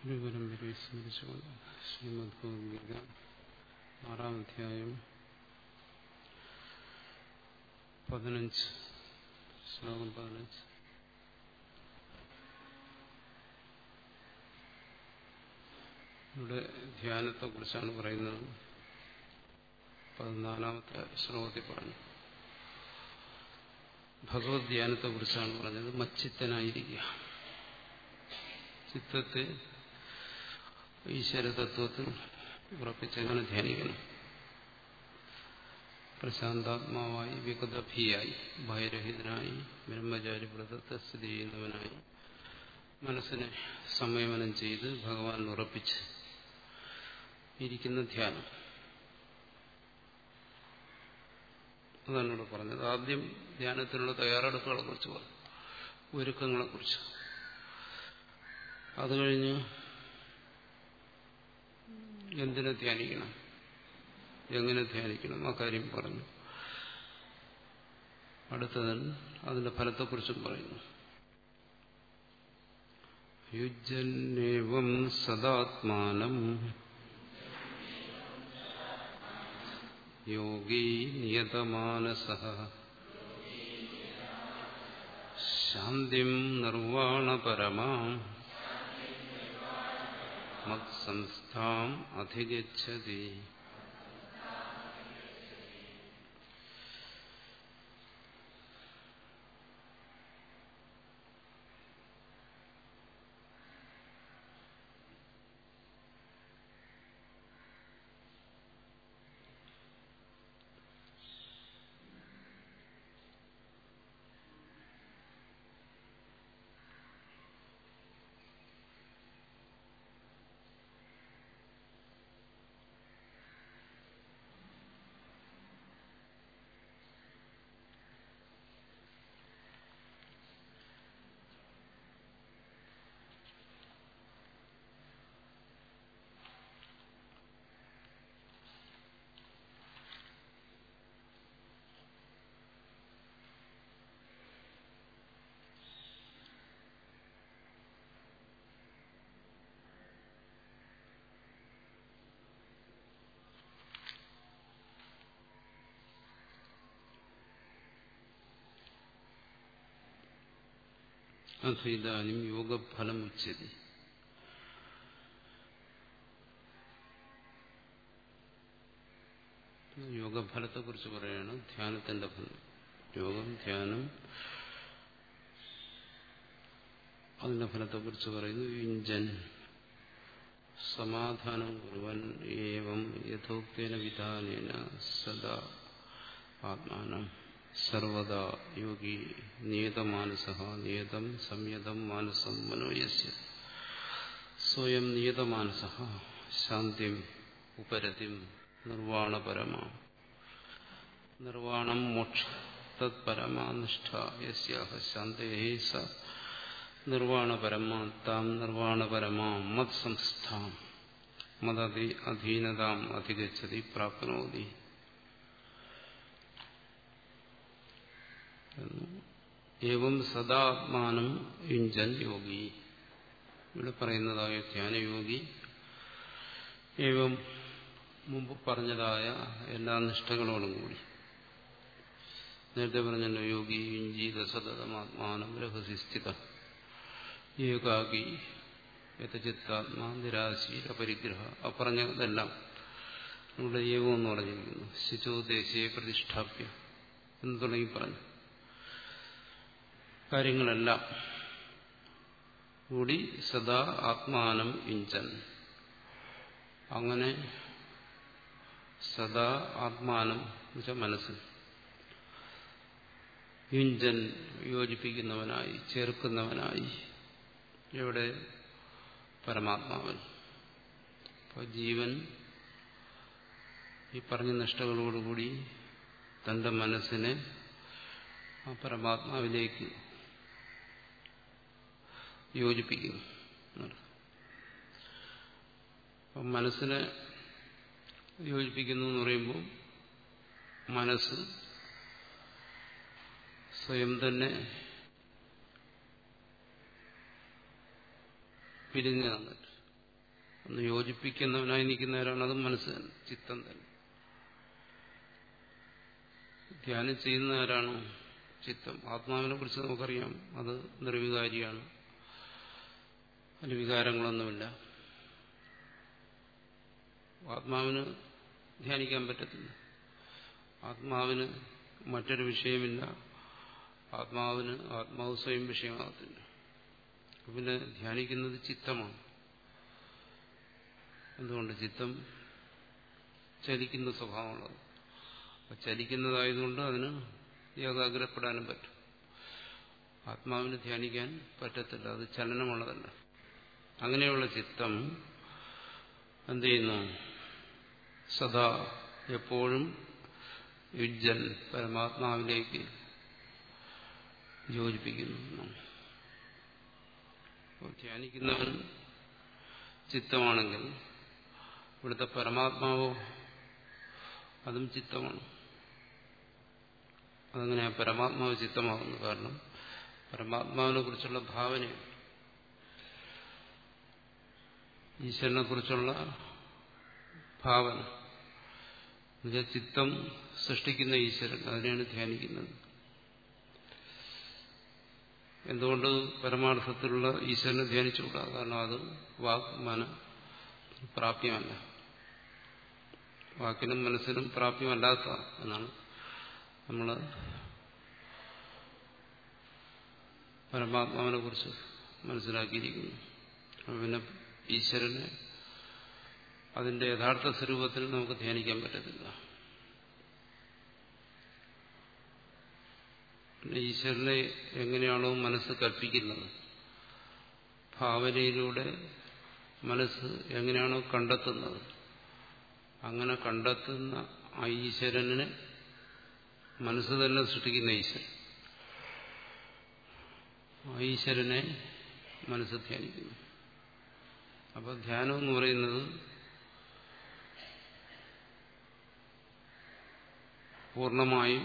ഗുരുപരമ്പരയെ സ്മരിച്ചുകൊണ്ട് ശ്രീമദ് ഭഗവത്ഗീത ആറാം അധ്യായം പതിനഞ്ച് ശ്ലോകം പതിനഞ്ച് ഇവിടെ ധ്യാനത്തെക്കുറിച്ചാണ് പറയുന്നത് പതിനാലാമത്തെ ശ്ലോകത്തിൽ പറഞ്ഞു ഭഗവത് ധ്യാനത്തെക്കുറിച്ചാണ് പറഞ്ഞത് മച്ചിത്തനായിരിക്കുക ചിത്തത്തെ ഈശ്വരതത്വത്തിൽ ഉറപ്പിച്ചെങ്ങനെ ധ്യാനിക്കണം പ്രശാന്താത്മാവായി വിഗതഭിയായി ഭയരഹിതനായി ബ്രഹ്മചാരി വ്രതത്തെ സ്ഥിതി ചെയ്യുന്നവനായി മനസ്സിനെ സംയമനം ചെയ്ത് ഭഗവാൻ ഉറപ്പിച്ച് ഇരിക്കുന്ന ധ്യാനം അതാണ് ഇവിടെ പറഞ്ഞത് ആദ്യം ധ്യാനത്തിനുള്ള തയ്യാറെടുപ്പുകളെ കുറിച്ച് പറഞ്ഞു ഒരുക്കങ്ങളെ കുറിച്ച് അത് കഴിഞ്ഞ് എന്തിനെ ധ്യാനിക്കണം എങ്ങനെ ധ്യാനിക്കണം ആ കാര്യം പറഞ്ഞു അടുത്തത് അതിന്റെ ഫലത്തെക്കുറിച്ചും പറയുന്നു യുജന്നേവം സദാത്മാനം യോഗീ നിയതമാനസ ശാന്തിം നിർവാണപരമാം മത്സംസ്ഥാം അധിഗച്ഛതി അഥ ഇതാനും യോഗഫലം ഉച്ചതി യോഗഫലത്തെക്കുറിച്ച് പറയുകയാണ് ധ്യാനത്തിന്റെ ഫലം യോഗം ധ്യാനം അതിന്റെ ഫലത്തെക്കുറിച്ച് പറയുന്നു യുഞ്ചൻ സമാധാനം കുറുവൻ ഏവം യഥോക്തേന വിധാനേന സദാ ആത്മാനം സർവദാ യോഗി നിയതമാനസ നിയതം സംയതം മാനസം മനോയസ്യ സ്വയം നിയതമാനസ ശാന്തിം ഉപരതിം നിർവാണപരമാ നിർവാണം മോക്ഷ തത്പരമാ നിഷ്ഠ യസ്യാഹ ശാന്തേ സ നിർവാണപരമാ താം നിർവാണപരമാ മത് സംസ്ഥാം മദതി അധീനതാം അധിഗച്ഛതി പ്രാപ്നോതി ഏവം സദാത്മാനം യുഞ്ചൻ യോഗി ഇവിടെ പറയുന്നതായ ധ്യാനയോഗി ഏവം മുമ്പ് പറഞ്ഞതായ എല്ലാ നിഷ്ഠകളോടും കൂടി നേരത്തെ പറഞ്ഞല്ലോ യോഗി യുഞ്ചീത സതതമാത്മാനം രഹസി സ്ഥിത ഏകാഗി യഥചിത്താത്മാ നിരാശീല പരിഗ്രഹ അപ്പറഞ്ഞതെല്ലാം ഇവിടെ ഏവം എന്ന് പറഞ്ഞിരിക്കുന്നു ശുചോദേശയെ പ്രതിഷ്ഠാപ്യ എന്ന് തുടങ്ങി പറഞ്ഞു കാര്യങ്ങളെല്ലാം കൂടി സദാ ആത്മാനം ഇഞ്ചൻ അങ്ങനെ സദാ ആത്മാനം എന്നുവെച്ചാൽ മനസ്സിൽ യുഞ്ചൻ യോജിപ്പിക്കുന്നവനായി ചേർക്കുന്നവനായി എവിടെ പരമാത്മാവൻ അപ്പോൾ ജീവൻ ഈ പറഞ്ഞ നിഷ്ഠകളോടുകൂടി തന്റെ മനസ്സിനെ ആ പരമാത്മാവിലേക്ക് യോജിപ്പിക്കുന്നു അപ്പം മനസ്സിനെ യോജിപ്പിക്കുന്നു എന്ന് പറയുമ്പോൾ മനസ്സ് സ്വയം തന്നെ പിരിഞ്ഞു തന്നിട്ട് ഒന്ന് യോജിപ്പിക്കുന്നവനായി നിൽക്കുന്നവരാണ് അതും മനസ്സ് തന്നെ ചിത്തം തന്നെ ധ്യാനം ചെയ്യുന്നവരാണോ ചിത്തം ആത്മാവിനെ കുറിച്ച് നമുക്കറിയാം അത് നിർവികാരിയാണ് അതിന് വികാരങ്ങളൊന്നുമില്ല ആത്മാവിന് ധ്യാനിക്കാൻ പറ്റത്തില്ല ആത്മാവിന് മറ്റൊരു വിഷയമില്ല ആത്മാവിന് ആത്മാവ് സ്വയം വിഷയമാകത്തില്ല പിന്നെ ധ്യാനിക്കുന്നത് ചിത്തമാണ് എന്തുകൊണ്ട് ചിത്തം ചലിക്കുന്ന സ്വഭാവമുള്ളത് അപ്പൊ ചലിക്കുന്നതായതുകൊണ്ട് അതിന് ഏകാഗ്രപ്പെടാനും പറ്റും ആത്മാവിന് ധ്യാനിക്കാൻ പറ്റത്തില്ല അത് ചലനമുള്ളതല്ല അങ്ങനെയുള്ള ചിത്തം എന്ത് ചെയ്യുന്നു സദാ എപ്പോഴും യുജ്ജൻ പരമാത്മാവിലേക്ക് യോജിപ്പിക്കുന്നു ധ്യാനിക്കുന്നവൻ ചിത്തമാണെങ്കിൽ ഇവിടുത്തെ പരമാത്മാവോ അതും ചിത്തമാണ് അതങ്ങനെയാ പരമാത്മാവ് ചിത്തമാകുന്നു കാരണം പരമാത്മാവിനെ കുറിച്ചുള്ള ഭാവന ഈശ്വരനെ കുറിച്ചുള്ള ഭാവന എന്നുവെച്ചാൽ ചിത്തം സൃഷ്ടിക്കുന്ന ഈശ്വരൻ അതിനെയാണ് ധ്യാനിക്കുന്നത് എന്തുകൊണ്ട് പരമാർത്ഥത്തിലുള്ള ഈശ്വരനെ ധ്യാനിച്ചുകൂടാ കാരണം അത് വാക് മന പ്രാപ്യമല്ല വാക്കിനും മനസ്സിനും പ്രാപ്യമല്ലാത്ത എന്നാണ് നമ്മൾ പരമാത്മാവിനെ കുറിച്ച് മനസ്സിലാക്കിയിരിക്കുന്നു പിന്നെ ഈശ്വരനെ അതിന്റെ യഥാർത്ഥ സ്വരൂപത്തിൽ നമുക്ക് ധ്യാനിക്കാൻ പറ്റത്തില്ല പിന്നെ ഈശ്വരനെ എങ്ങനെയാണോ മനസ്സ് കൽപ്പിക്കുന്നത് ഭാവനയിലൂടെ മനസ്സ് എങ്ങനെയാണോ കണ്ടെത്തുന്നത് അങ്ങനെ കണ്ടെത്തുന്ന ആ ഈശ്വരനെ മനസ്സ് തന്നെ സൃഷ്ടിക്കുന്ന ഈശ്വരൻ ആ ഈശ്വരനെ മനസ്സ് ധ്യാനിക്കുന്നു അപ്പോൾ ധ്യാനം എന്ന് പറയുന്നത് പൂർണ്ണമായും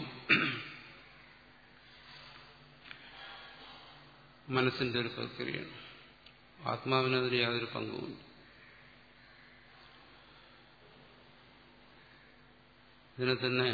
മനസ്സിന്റെ ഒരു പ്രക്രിയയാണ് ആത്മാവിനതിൽ യാതൊരു പങ്കുമില്ല ഇതിനെ തന്നെ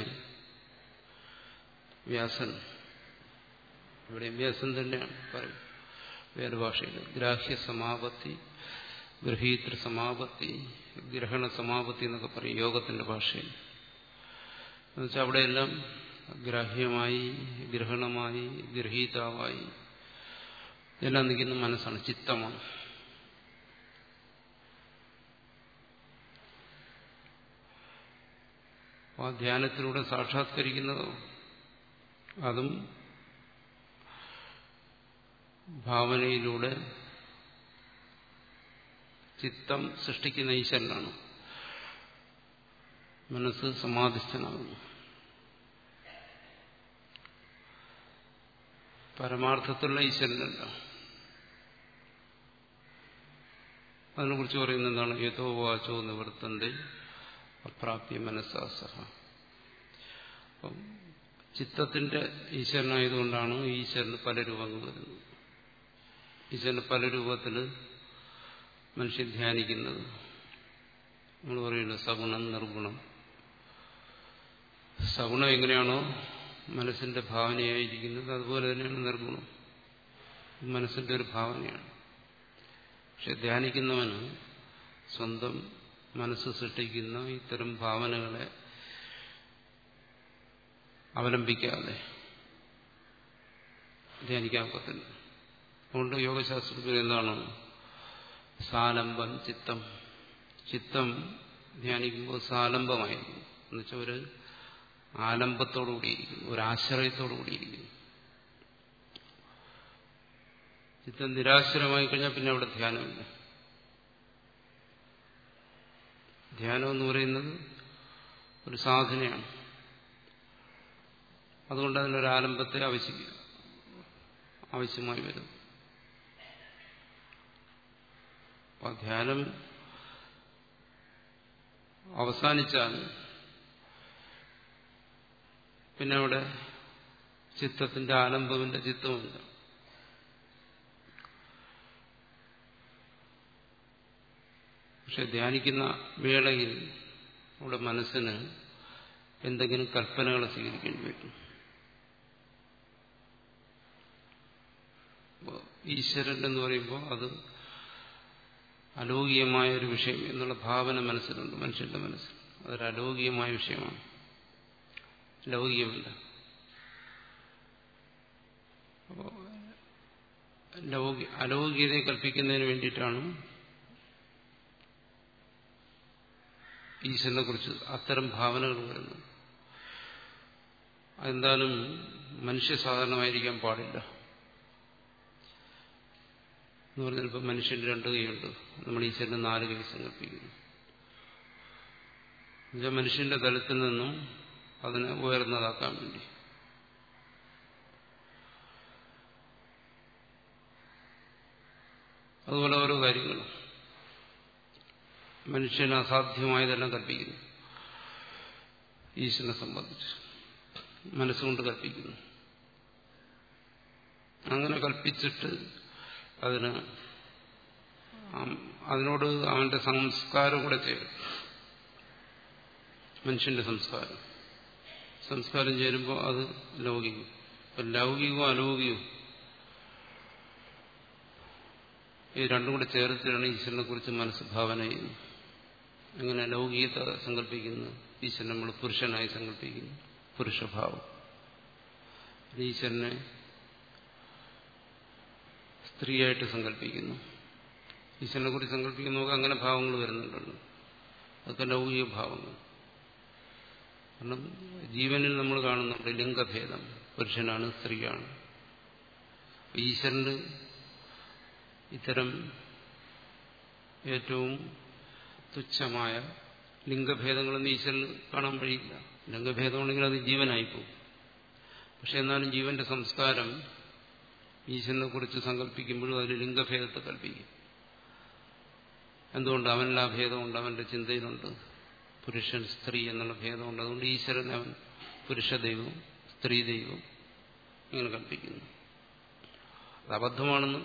വ്യാസൻ ഇവിടെ വ്യാസൻ തന്നെയാണ് പറയും വേറെ ഭാഷയിൽ ഗ്രാഹ്യ സമാപത്തി ഗ്രഹീതൃ സമാപത്തി ഗ്രഹണ സമാപത്തി എന്നൊക്കെ പറയും യോഗത്തിന്റെ ഭാഷയിൽ എന്നുവെച്ചാൽ അവിടെയെല്ലാം ഗ്രാഹ്യമായി ഗ്രഹണമായി ഗ്രഹീതാവായി എല്ലാം നിൽക്കുന്ന മനസ്സാണ് ചിത്തമാണ് ആ ധ്യാനത്തിലൂടെ സാക്ഷാത്കരിക്കുന്നതോ അതും ഭാവനയിലൂടെ ചിത്തം സൃഷ്ടിക്കുന്ന ഈശ്വരനാണ് മനസ്സ് സമാധിസ്ഥനാകുന്നു പരമാർത്ഥത്തിലുള്ള ഈശ്വരനല്ല അതിനെക്കുറിച്ച് പറയുന്നത് എന്താണ് ഏതോ വാചോ നിവർത്തന്റെ അപ്രാപ്യ മനസ്സാസഹ അപ്പം ചിത്തത്തിന്റെ ഈശ്വരനായതുകൊണ്ടാണ് ഈശ്വരന് പല രൂപങ്ങൾ വരുന്നത് ഈശ്വരന് പല രൂപത്തിൽ മനുഷ്യൻ ധ്യാനിക്കുന്നത് നമ്മൾ പറയുന്നത് സഗുണം നിർഗുണം സഗുണം എങ്ങനെയാണോ മനസ്സിന്റെ ഭാവനയായിരിക്കുന്നത് അതുപോലെ തന്നെയാണ് നിർഗുണം മനസ്സിന്റെ ഒരു ഭാവനയാണ് പക്ഷെ ധ്യാനിക്കുന്നവന് സ്വന്തം മനസ്സ് സൃഷ്ടിക്കുന്ന ഇത്തരം ഭാവനകളെ അവലംബിക്കാതെ ധ്യാനിക്കാൻ ഒക്കത്തില്ല അതുകൊണ്ട് യോഗശാസ്ത്രത്തിൽ എന്താണ് സാലംബം ചിത്തം ചിത്തം ധ്യാനിക്കുമ്പോൾ സാലംബമായിരിക്കും എന്നുവെച്ചാൽ ഒരു ആലംബത്തോടുകൂടിയിരിക്കുന്നു ഒരു ആശ്രയത്തോടുകൂടിയിരിക്കുന്നു ചിത്തം നിരാശ്രയമായി കഴിഞ്ഞാൽ പിന്നെ അവിടെ ധ്യാനമില്ല ധ്യാനം എന്ന് പറയുന്നത് ഒരു സാധനയാണ് അതുകൊണ്ട് അതിനൊരു ആലംബത്തെ ആവശ്യം ആവശ്യമായി വരും അപ്പൊ ധ്യാനം അവസാനിച്ചാൽ പിന്നെ അവിടെ ചിത്തത്തിന്റെ ആലംബമില്ല ചിത്തമില്ല പക്ഷെ ധ്യാനിക്കുന്ന വേളയിൽ നമ്മുടെ മനസ്സിന് എന്തെങ്കിലും കൽപ്പനകളെ സ്വീകരിക്കേണ്ടി വരും ഈശ്വരൻ എന്ന് പറയുമ്പോൾ അത് അലൗകികമായ ഒരു വിഷയം എന്നുള്ള ഭാവന മനസ്സിലുണ്ട് മനുഷ്യന്റെ മനസ്സിൽ അതൊരു അലൗകികമായ വിഷയമാണ് ലൗകികമല്ല അപ്പോ അലൗകികതയെ കൽപ്പിക്കുന്നതിന് വേണ്ടിയിട്ടാണ് ഈശ്വരനെ കുറിച്ച് അത്തരം ഭാവനകൾ വരുന്നത് അതെന്തായാലും മനുഷ്യ സാധാരണമായിരിക്കാൻ പാടില്ല എന്ന് പറഞ്ഞാൽ ഇപ്പം മനുഷ്യന് രണ്ട് കൈയുണ്ട് നമ്മൾ ഈശ്വരന് നാല് കൈ സങ്കല്പിക്കുന്നു എന്നുവെച്ചാൽ മനുഷ്യന്റെ തലത്തിൽ നിന്നും അതിനെ ഉയർന്നതാക്കാൻ വേണ്ടി അതുപോലെ ഓരോ കാര്യങ്ങളും മനുഷ്യന് അസാധ്യമായതെല്ലാം കൽപ്പിക്കുന്നു ഈശ്വരനെ സംബന്ധിച്ച് മനസ്സുകൊണ്ട് കൽപ്പിക്കുന്നു അങ്ങനെ കൽപ്പിച്ചിട്ട് അതിന് അതിനോട് അവന്റെ സംസ്കാരം കൂടെ ചേരും മനുഷ്യന്റെ സംസ്കാരം സംസ്കാരം ചേരുമ്പോൾ അത് ലൗകികം ഇപ്പം ലൗകികവും അലൗകികവും ഈ രണ്ടും കൂടെ ചേർത്തിട്ടാണ് ഈശ്വരനെ കുറിച്ച് മനസ്സ് ഭാവന ചെയ്യുന്നത് അങ്ങനെ ലൗകികത സങ്കല്പിക്കുന്നു ഈശ്വരൻ നമ്മൾ പുരുഷനായി സങ്കല്പിക്കുന്നു പുരുഷഭാവം ഈശ്വരനെ സ്ത്രീയായിട്ട് സങ്കല്പിക്കുന്നു ഈശ്വരനെ കുറിച്ച് സങ്കല്പിക്കുന്നവർക്ക് അങ്ങനെ ഭാവങ്ങൾ വരുന്നുണ്ടല്ലോ അതൊക്കെ ലൗകിക ഭാവങ്ങൾ കാരണം ജീവനിൽ നമ്മൾ കാണുന്നുണ്ട് ലിംഗഭേദം പുരുഷനാണ് സ്ത്രീയാണ് ഈശ്വരന് ഇത്തരം ഏറ്റവും തുച്ഛമായ ലിംഗഭേദങ്ങളൊന്നും ഈശ്വരന് കാണാൻ കഴിയില്ല ലിംഗഭേദമുണ്ടെങ്കിൽ അത് ജീവനായിപ്പോവും പക്ഷെ എന്നാലും ജീവന്റെ സംസ്കാരം ഈശ്വരനെ കുറിച്ച് സങ്കല്പിക്കുമ്പോഴും അതിൽ ലിംഗഭേദത്തെ കൽപ്പിക്കും എന്തുകൊണ്ട് അവനിൽ ആ ഭേദമുണ്ട് അവന്റെ ചിന്തയിലുണ്ട് പുരുഷൻ സ്ത്രീ എന്നുള്ള ഭേദമുണ്ട് അതുകൊണ്ട് ഈശ്വരൻ അവൻ പുരുഷ ദൈവം സ്ത്രീ ദൈവം ഇങ്ങനെ കൽപ്പിക്കുന്നു അത് അബദ്ധമാണെന്ന്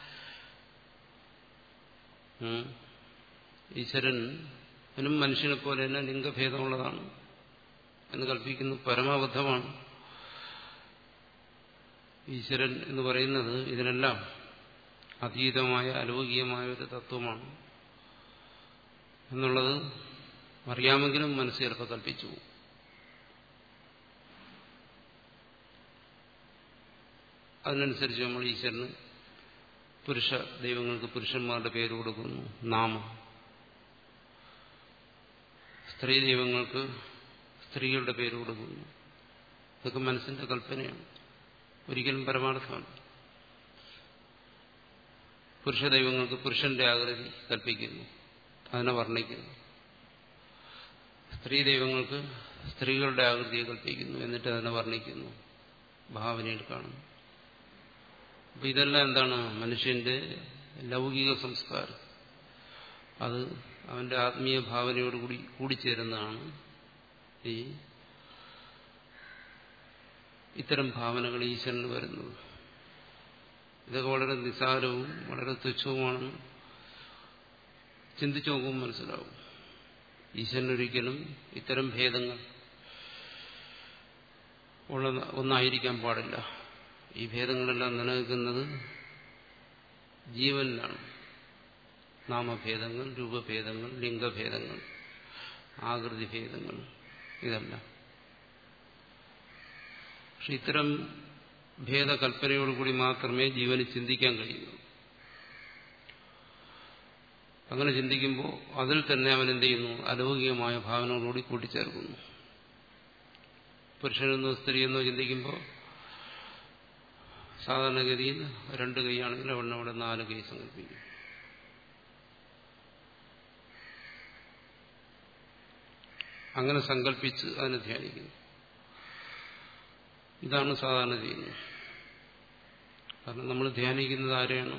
ഈശ്വരൻ അവനും മനുഷ്യനെ പോലെ തന്നെ ലിംഗഭേദമുള്ളതാണ് എന്ന് കൽപ്പിക്കുന്നു പരമാബദ്ധമാണ് ഈശ്വരൻ എന്ന് പറയുന്നത് ഇതിനെല്ലാം അതീതമായ അലൗകികമായ ഒരു തത്വമാണ് എന്നുള്ളത് അറിയാമെങ്കിലും മനസ്സ് ചിലപ്പോൾ കൽപ്പിച്ചു അതിനനുസരിച്ച് നമ്മൾ ഈശ്വരന് പുരുഷ ദൈവങ്ങൾക്ക് പുരുഷന്മാരുടെ പേര് കൊടുക്കുന്നു നാമം സ്ത്രീ ദൈവങ്ങൾക്ക് സ്ത്രീകളുടെ പേര് കൊടുക്കുന്നു ഇതൊക്കെ മനസ്സിന്റെ കൽപ്പനയാണ് ഒരിക്കലും പരമാർത്ഥമാണ് പുരുഷ ദൈവങ്ങൾക്ക് പുരുഷന്റെ ആകൃതി കൽപ്പിക്കുന്നു അതിനെ വർണ്ണിക്കുന്നു സ്ത്രീ ദൈവങ്ങൾക്ക് സ്ത്രീകളുടെ ആകൃതിയെ കൽപ്പിക്കുന്നു എന്നിട്ട് അതിനെ വർണ്ണിക്കുന്നു ഭാവനയിൽ കാണുന്നു അപ്പൊ ഇതെല്ലാം എന്താണ് മനുഷ്യന്റെ ലൗകിക സംസ്കാരം അത് അവന്റെ ആത്മീയ ഭാവനയോടുകൂടി കൂടിച്ചേരുന്നതാണ് ഈ ഇത്തരം ഭാവനകൾ ഈശ്വരന് വരുന്നത് ഇതൊക്കെ വളരെ നിസ്സാരവും വളരെ തുച്ഛവുമാണെന്ന് ചിന്തിച്ചു നോക്കുമ്പോൾ മനസ്സിലാവും ഈശ്വരനൊരിക്കലും ഇത്തരം ഭേദങ്ങൾ ഉള്ള ഒന്നായിരിക്കാൻ പാടില്ല ഈ ഭേദങ്ങളെല്ലാം നിലനിൽക്കുന്നത് ജീവനിലാണ് നാമഭേദങ്ങൾ രൂപഭേദങ്ങൾ ലിംഗഭേദങ്ങൾ ആകൃതിഭേദങ്ങൾ ഇതെല്ലാം പക്ഷെ ഇത്തരം ഭേദകൽപ്പനയോടുകൂടി മാത്രമേ ജീവന് ചിന്തിക്കാൻ കഴിയൂ അങ്ങനെ ചിന്തിക്കുമ്പോൾ അതിൽ തന്നെ അവൻ എന്ത് ചെയ്യുന്നു അലൗകികമായ ഭാവനകളോടി കൂട്ടിച്ചേർക്കുന്നു പുരുഷനെന്നോ സ്ത്രീയെന്നോ ചിന്തിക്കുമ്പോൾ സാധാരണഗതിയിൽ രണ്ട് കൈയാണെങ്കിൽ അവിടെ അവിടെ നാല് കൈ സങ്കല്പിക്കും അങ്ങനെ സങ്കല്പിച്ച് അതിനെ ധ്യാനിക്കുന്നു ഇതാണ് സാധാരണ ചെയ്യുന്നത് കാരണം നമ്മൾ ധ്യാനിക്കുന്നത് ആരെയാണ്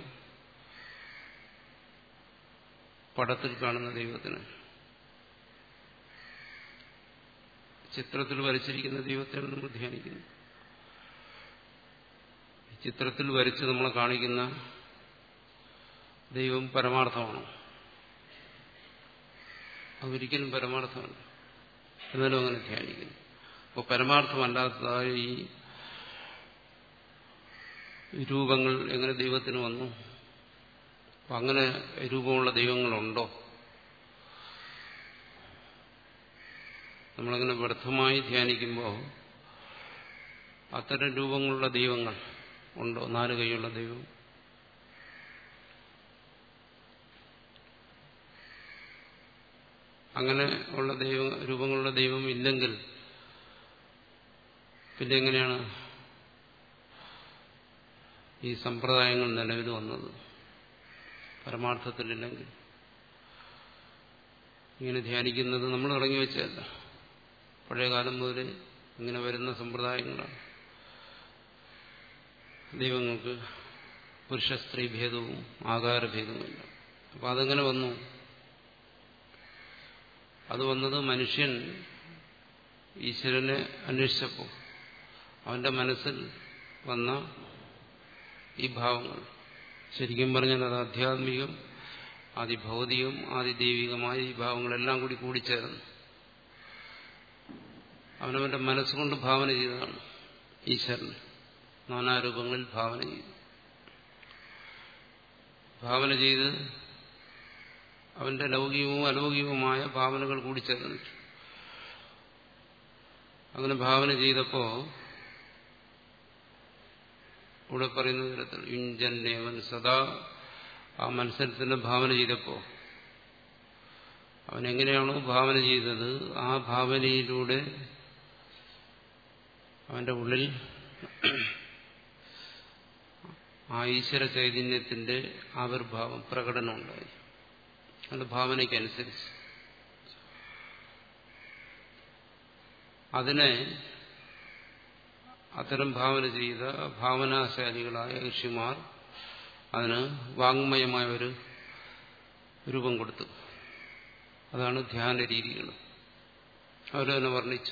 പടത്തിൽ കാണുന്ന ദൈവത്തിന് ചിത്രത്തിൽ വരച്ചിരിക്കുന്ന ദൈവത്തെയാണ് നമ്മൾ ധ്യാനിക്കുന്നത് ചിത്രത്തിൽ വരച്ച് നമ്മളെ കാണിക്കുന്ന ദൈവം പരമാർത്ഥമാണോ അതൊരിക്കലും പരമാർത്ഥമല്ല എന്നാലും അങ്ങനെ ധ്യാനിക്കുന്നു അപ്പോൾ പരമാർത്ഥമല്ലാത്തതായ ഈ രൂപങ്ങൾ എങ്ങനെ ദൈവത്തിന് വന്നു അപ്പം അങ്ങനെ രൂപമുള്ള ദൈവങ്ങളുണ്ടോ നമ്മളങ്ങനെ വ്യർത്ഥമായി ധ്യാനിക്കുമ്പോൾ അത്തരം രൂപങ്ങളുള്ള ദൈവങ്ങൾ ഉണ്ടോ നാല് കൈയുള്ള ദൈവം അങ്ങനെ ഉള്ള ദൈവ രൂപങ്ങളുള്ള ദൈവം ഇല്ലെങ്കിൽ പിന്നെ എങ്ങനെയാണ് ഈ സമ്പ്രദായങ്ങൾ നിലവിൽ വന്നത് പരമാർത്ഥത്തിലില്ലെങ്കിൽ ഇങ്ങനെ ധ്യാനിക്കുന്നത് നമ്മൾ ഇറങ്ങി വെച്ചതല്ല പഴയകാലം മുതൽ ഇങ്ങനെ വരുന്ന സമ്പ്രദായങ്ങളാണ് ദൈവങ്ങൾക്ക് പുരുഷ സ്ത്രീ ഭേദവും ആകാരഭേദവുമില്ല അപ്പം അതെങ്ങനെ വന്നു അത് വന്നത് മനുഷ്യൻ ഈശ്വരനെ അന്വേഷിച്ചപ്പോൾ അവന്റെ മനസ്സിൽ വന്ന ഈ ഭാവങ്ങൾ ശരിക്കും പറഞ്ഞാൽ അത് ആധ്യാത്മികം ആദിഭൗതികം ആദിദൈവികമായ ഈ ഭാവങ്ങളെല്ലാം കൂടി കൂടിച്ചേർന്നു അവനവന്റെ മനസ്സുകൊണ്ട് ഭാവന ചെയ്തതാണ് ഈശ്വരൻ നാനാരൂപങ്ങളിൽ ഭാവന ചെയ്തു ഭാവന ചെയ്ത് അവന്റെ ലൗകികവും അലൗകികവുമായ ഭാവനകൾ കൂടി ചേർന്നിട്ട് അങ്ങനെ ഭാവന ചെയ്തപ്പോ ഇവിടെ പറയുന്ന തരത്തിൽ യുഞ്ചന്നേവൻ സദാ ആ മത്സരത്തിന്റെ ഭാവന ചെയ്തപ്പോ അവൻ എങ്ങനെയാണോ ഭാവന ചെയ്തത് ആ ഭാവനയിലൂടെ അവന്റെ ഉള്ളിൽ ആ ഈശ്വര ചൈതന്യത്തിന്റെ ആവിർഭാവം പ്രകടനം ഉണ്ടായി അവന്റെ ഭാവനയ്ക്കനുസരിച്ച് അതിനെ അത്തരം ഭാവന ചെയ്ത ഭാവനാശാലികളായ ഋഷിമാർ അതിന് വാങ്മയമായ ഒരു രൂപം കൊടുത്തു അതാണ് ധ്യാന രീതികൾ അവരതിനെ വർണ്ണിച്ചു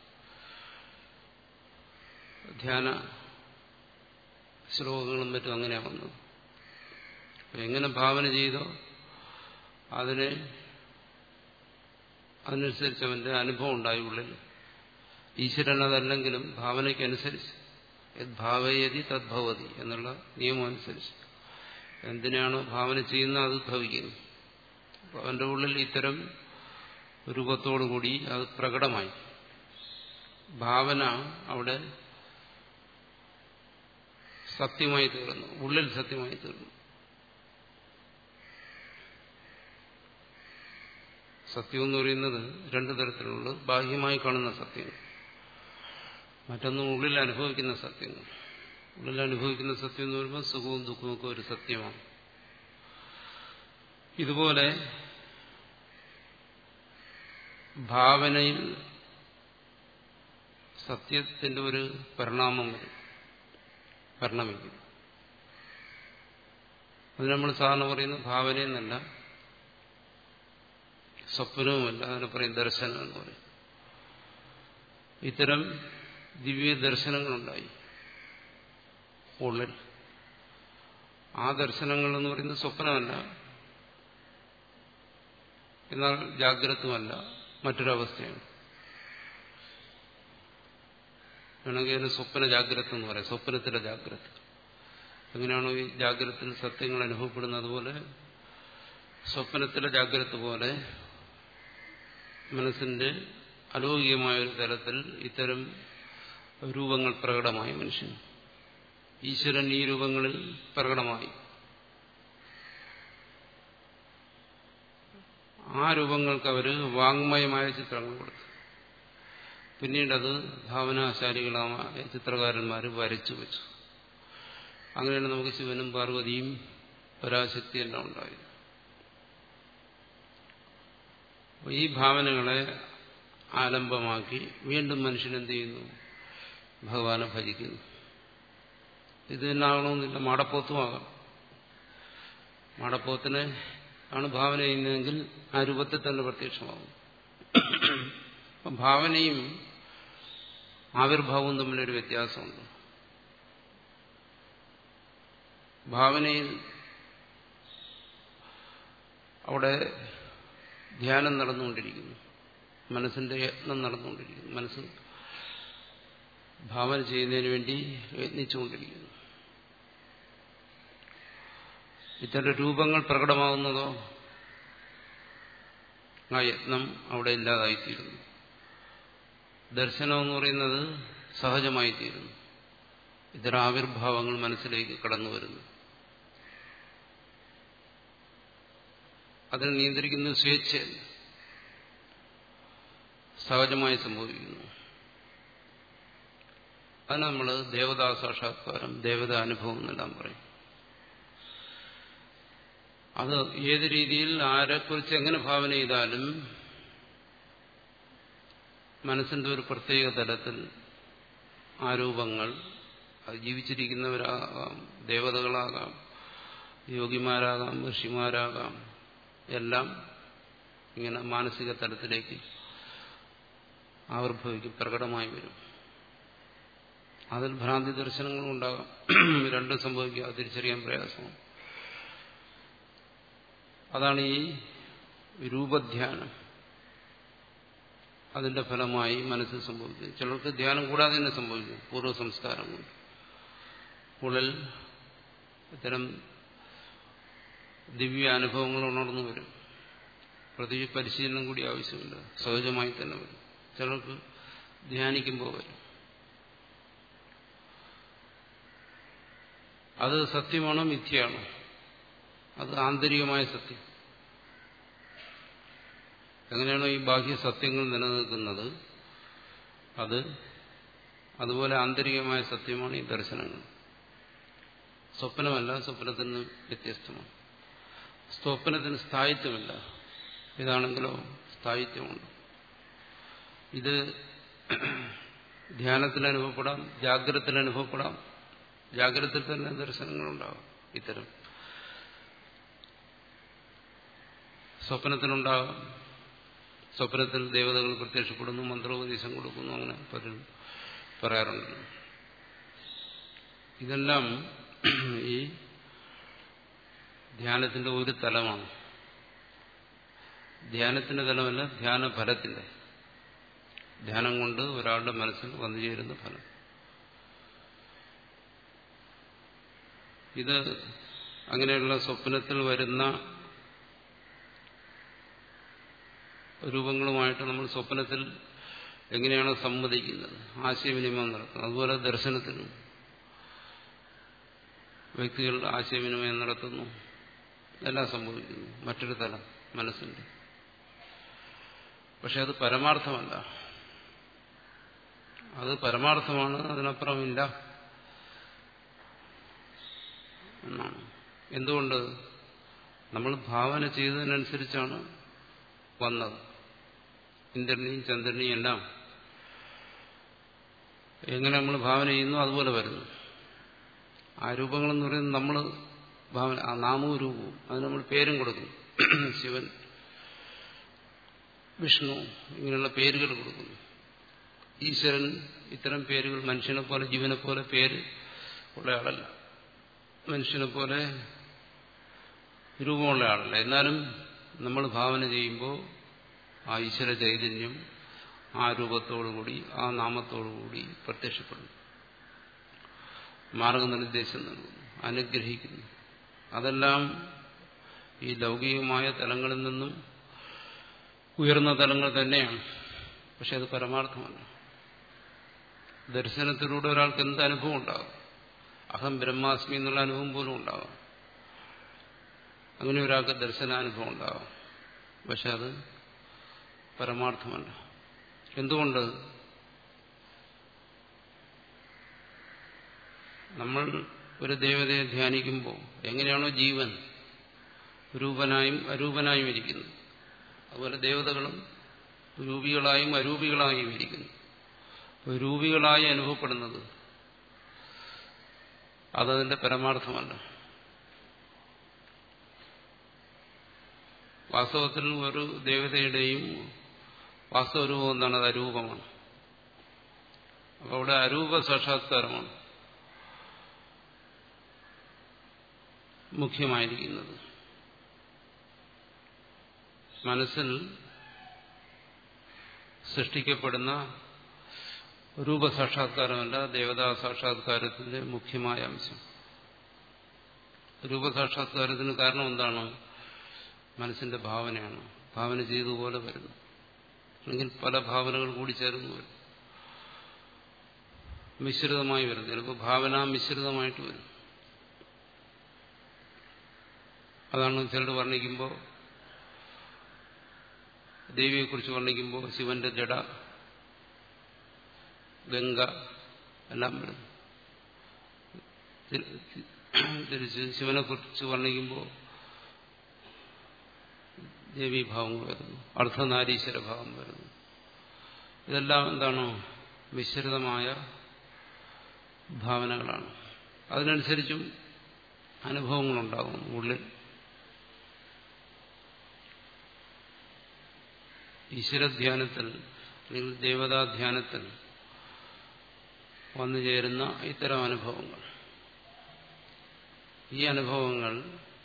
ധ്യാന ശ്ലോകങ്ങളും മറ്റും അങ്ങനെയാണ് വന്നത് എങ്ങനെ ഭാവന ചെയ്തോ അതിനെ അതിനനുസരിച്ച് അവന്റെ അനുഭവം ഉണ്ടായി ഉള്ളിൽ ഈശ്വരൻ അതല്ലെങ്കിലും ഭാവനയ്ക്കനുസരിച്ച് ഭാവയതി തദ്ഭവതി എന്നുള്ള നിയമം അനുസരിച്ച് എന്തിനാണോ ഭാവന ചെയ്യുന്നത് അത് ഭവിക്കുന്നു അപ്പോൾ അവന്റെ ഉള്ളിൽ ഇത്തരം രൂപത്തോടുകൂടി അത് പ്രകടമായി ഭാവന അവിടെ സത്യമായി തീർന്നു ഉള്ളിൽ സത്യമായി തീർന്നു സത്യം എന്ന് പറയുന്നത് രണ്ടു തരത്തിലുള്ളത് ബാഹ്യമായി കാണുന്ന സത്യങ്ങൾ മറ്റൊന്ന് ഉള്ളിൽ അനുഭവിക്കുന്ന സത്യങ്ങൾ ഉള്ളിൽ അനുഭവിക്കുന്ന സത്യം എന്ന് പറയുമ്പോൾ സുഖവും ദുഃഖവും ഒക്കെ ഒരു സത്യമാണ് ഇതുപോലെ ഭാവനയിൽ സത്യത്തിന്റെ ഒരു പരിണാമം വരും പരിണമിക്കും അത് നമ്മൾ സാധാരണ പറയുന്ന ഭാവനയെന്നല്ല സ്വപ്നവുമല്ല അതിനെ പറയും ദർശനം എന്ന് പറയും ഇത്തരം ദിവ്യ ദർശനങ്ങളുണ്ടായി ഉള്ളിൽ ആ ദർശനങ്ങൾ എന്ന് പറയുന്നത് സ്വപ്നമല്ല എന്നാൽ ജാഗ്രതമല്ല മറ്റൊരവസ്ഥയാണ് വേണമെങ്കിൽ അതിന് സ്വപ്ന ജാഗ്രത എന്ന് പറയാം സ്വപ്നത്തിലെ ജാഗ്രത എങ്ങനെയാണോ ഈ ജാഗ്രതത്തിൽ സത്യങ്ങൾ അനുഭവപ്പെടുന്നത് അതുപോലെ സ്വപ്നത്തിലെ ജാഗ്രത പോലെ മനസ്സിന്റെ അലൗകികമായ ഒരു തലത്തിൽ ഇത്തരം രൂപങ്ങൾ പ്രകടമായി മനുഷ്യൻ ഈശ്വരൻ ഈ രൂപങ്ങളിൽ പ്രകടമായി ആ രൂപങ്ങൾക്ക് അവർ വാങ്മയമായ ചിത്രങ്ങൾ കൊടുത്തു പിന്നീടത് ഭാവനാശാലികളായ ചിത്രകാരന്മാർ വരച്ചു വെച്ചു അങ്ങനെയാണ് നമുക്ക് ശിവനും പാർവതിയും പരാശക്തിയെല്ലാം ഉണ്ടായത് ഈ ഭാവനകളെ ആലംബമാക്കി വീണ്ടും മനുഷ്യൻ എന്ത് ചെയ്യുന്നു ഭഗവാനെ ഭജിക്കുന്നു ഇത് തന്നെ ആകണമെന്നില്ല മാടപ്പോത്തുമാകാം മാടപ്പോത്തിനെ ആണ് ഭാവന ചെയ്യുന്നതെങ്കിൽ ആ രൂപത്തിൽ തന്നെ പ്രത്യക്ഷമാകും അപ്പം ഭാവനയും ആവിർഭാവവും തമ്മിലൊരു വ്യത്യാസമുണ്ട് ഭാവനയിൽ അവിടെ ധ്യാനം നടന്നുകൊണ്ടിരിക്കുന്നു മനസ്സിന്റെ യത്നം നടന്നുകൊണ്ടിരിക്കുന്നു മനസ്സ് ഭാവന ചെയ്യുന്നതിന് വേണ്ടി യത്നിച്ചുകൊണ്ടിരിക്കുന്നു ഇത്തരം രൂപങ്ങൾ പ്രകടമാകുന്നതോ ആ യത്നം അവിടെ ഇല്ലാതായിത്തീരുന്നു ദർശനം എന്ന് പറയുന്നത് സഹജമായിത്തീരുന്നു ഇത്തരം ആവിർഭാവങ്ങൾ മനസ്സിലേക്ക് കടന്നു വരുന്നു അതിനെ നിയന്ത്രിക്കുന്നത് സ്വേച്ഛയല്ല സഹജമായി സംഭവിക്കുന്നു അതിന് നമ്മൾ ദേവതാ സാക്ഷാത്കാരം ദേവതാ അനുഭവം എന്നെല്ലാം പറയും അത് ഏത് രീതിയിൽ ആരെക്കുറിച്ച് എങ്ങനെ ഭാവന ചെയ്താലും മനസ്സിന്റെ ഒരു പ്രത്യേക തലത്തിൽ ആ രൂപങ്ങൾ അത് ജീവിച്ചിരിക്കുന്നവരാകാം ദേവതകളാകാം യോഗിമാരാകാം ഋഷിമാരാകാം എല്ലാം ഇങ്ങനെ മാനസിക തലത്തിലേക്ക് ആവിർഭവിക്കും പ്രകടമായി വരും അതിൽ ഭ്രാന്തി ദർശനങ്ങളും ഉണ്ടാകാം രണ്ടും സംഭവിക്കുക അത് തിരിച്ചറിയാൻ പ്രയാസമാണ് അതാണ് ഈ രൂപധ്യാനം അതിന്റെ ഫലമായി മനസ്സിൽ സംഭവിക്കുന്നത് ചിലർക്ക് ധ്യാനം കൂടാതെ തന്നെ സംഭവിക്കും പൂർവ്വ സംസ്കാരം കൊണ്ട് ഉള്ളിൽ ഇത്തരം ദിവ്യ അനുഭവങ്ങൾ ഉണർന്നു വരും പ്രത്യേകിച്ച് പരിശീലനം കൂടി ആവശ്യമില്ല സഹജമായി തന്നെ വരും ചിലർക്ക് ധ്യാനിക്കുമ്പോൾ വരും അത് സത്യമാണോ മിഥ്യയാണോ അത് ആന്തരികമായ സത്യം എങ്ങനെയാണോ ഈ ബാഹ്യ സത്യങ്ങൾ നിലനിൽക്കുന്നത് അത് അതുപോലെ ആന്തരികമായ സത്യമാണ് ഈ ദർശനങ്ങൾ സ്വപ്നമല്ല സ്വപ്നത്തിൽ നിന്ന് വ്യത്യസ്തമാണ് സ്വപ്നത്തിന് സ്ഥായിത്വമില്ല ഇതാണെങ്കിലോ സ്ഥായിത്വമുണ്ട് ഇത് ധ്യാനത്തിൽ അനുഭവപ്പെടാം ജാഗ്രതത്തിൽ അനുഭവപ്പെടാം ജാഗ്രതത്തിൽ തന്നെ ദർശനങ്ങളുണ്ടാകും ഇത്തരം സ്വപ്നത്തിലുണ്ടാകാം സ്വപ്നത്തിൽ ദേവതകൾ പ്രത്യക്ഷപ്പെടുന്നു മന്ത്രോപദേശം കൊടുക്കുന്നു അങ്ങനെ പലരും പറയാറുണ്ട് ഇതെല്ലാം ഈ ധ്യാനത്തിന്റെ ഒരു തലമാണ് ധ്യാനത്തിന്റെ തലമല്ല ധ്യാന ഫലത്തിന്റെ ധ്യാനം കൊണ്ട് ഒരാളുടെ മനസ്സിൽ വന്നു ചേരുന്ന ഫലം ഇത് അങ്ങനെയുള്ള സ്വപ്നത്തിൽ വരുന്ന രൂപങ്ങളുമായിട്ട് നമ്മൾ സ്വപ്നത്തിൽ എങ്ങനെയാണ് സംവദിക്കുന്നത് ആശയവിനിമയം നടത്തുന്നത് അതുപോലെ ദർശനത്തിനും വ്യക്തികൾ ആശയവിനിമയം നടത്തുന്നു എല്ലാം സംഭവിക്കുന്നു മറ്റൊരു തലം മനസ്സിന്റെ പക്ഷെ അത് പരമാർത്ഥമല്ല അത് പരമാർത്ഥമാണ് അതിനപ്പുറമില്ല എന്നാണ് എന്തുകൊണ്ട് നമ്മൾ ഭാവന ചെയ്തതിനനുസരിച്ചാണ് വന്നത് ഇന്ദ്രനെയും ചന്ദ്രനെയും എല്ലാം എങ്ങനെ നമ്മൾ ഭാവന ചെയ്യുന്നു അതുപോലെ വരുന്നു ആ രൂപങ്ങളെന്ന് പറയുന്നത് നമ്മൾ ഭാവന ആ നാമവും രൂപവും അതിന് നമ്മൾ പേരും കൊടുക്കുന്നു ശിവൻ വിഷ്ണു ഇങ്ങനെയുള്ള പേരുകൾ കൊടുക്കുന്നു ഈശ്വരൻ ഇത്തരം പേരുകൾ മനുഷ്യനെ പോലെ ജീവനെ പോലെ പേര് ഉള്ള ആളല്ല മനുഷ്യനെ പോലെ രൂപമുള്ള ആളല്ല എന്നാലും നമ്മൾ ഭാവന ചെയ്യുമ്പോൾ ആ ഈശ്വര ചൈതന്യം ആ രൂപത്തോടുകൂടി ആ നാമത്തോടുകൂടി പ്രത്യക്ഷപ്പെടുന്നു മാർഗനിർദ്ദേശം നൽകുന്നു അനുഗ്രഹിക്കുന്നു അതെല്ലാം ഈ ലൗകികമായ തലങ്ങളിൽ നിന്നും ഉയർന്ന തലങ്ങൾ തന്നെയാണ് പക്ഷെ അത് പരമാർത്ഥമല്ല ദർശനത്തിലൂടെ ഒരാൾക്ക് എന്ത് അനുഭവം ഉണ്ടാകും അഹം ബ്രഹ്മാസ്മി എന്നുള്ള അനുഭവം പോലും ഉണ്ടാകാം അങ്ങനെ ഒരാൾക്ക് ദർശനാനുഭവം ഉണ്ടാകാം പക്ഷെ അത് പരമാർത്ഥമല്ല എന്തുകൊണ്ട് നമ്മൾ ഒരു ദേവതയെ ധ്യാനിക്കുമ്പോൾ എങ്ങനെയാണോ ജീവൻ രൂപനായും അരൂപനായും ഇരിക്കുന്നത് അതുപോലെ ദേവതകളും രൂപികളായും അരൂപികളായും ഇരിക്കുന്നു രൂപികളായി അനുഭവപ്പെടുന്നത് അതതിന്റെ പരമാർത്ഥമല്ല വാസ്തവത്തിൽ ഒരു ദേവതയുടെയും വാസ്തവരൂപം എന്താണ് അത് അരൂപമാണ് അപ്പോൾ അവിടെ അരൂപ സാക്ഷാത്കാരമാണ് മുഖ്യമായിരിക്കുന്നത് മനസ്സിൽ സൃഷ്ടിക്കപ്പെടുന്ന രൂപസാക്ഷാത്കാരമല്ല ദേവതാ സാക്ഷാത്കാരത്തിന്റെ മുഖ്യമായ അംശം രൂപസാക്ഷാത്കാരത്തിന് കാരണം എന്താണ് മനസ്സിന്റെ ഭാവനയാണ് ഭാവന ചെയ്തതുപോലെ വരുന്നു അല്ലെങ്കിൽ പല ഭാവനകൾ കൂടി ചേർന്ന് വരും മിശ്രിതമായി വരും ചിലപ്പോൾ ഭാവന മിശ്രിതമായിട്ട് വരും അതാണ് ചിലർ വർണ്ണിക്കുമ്പോൾ ദേവിയെക്കുറിച്ച് വർണ്ണിക്കുമ്പോൾ ശിവന്റെ ജട ഗംഗ എല്ലാം വരുന്നു തിരിച്ച് ശിവനെ കുറിച്ച് വർണ്ണിക്കുമ്പോൾ ദേവീഭാവങ്ങൾ വരുന്നു അർദ്ധനാരീശ്വര ഭാവം വരുന്നു ഇതെല്ലാം എന്താണ് മിശ്രിതമായ ഭാവനകളാണ് അതിനനുസരിച്ചും അനുഭവങ്ങളുണ്ടാകും ഉള്ളിൽ ഈശ്വരധ്യാനത്തിൽ അല്ലെങ്കിൽ ദേവതാധ്യാനത്തിൽ വന്നു ചേരുന്ന ഇത്തരം അനുഭവങ്ങൾ ഈ അനുഭവങ്ങൾ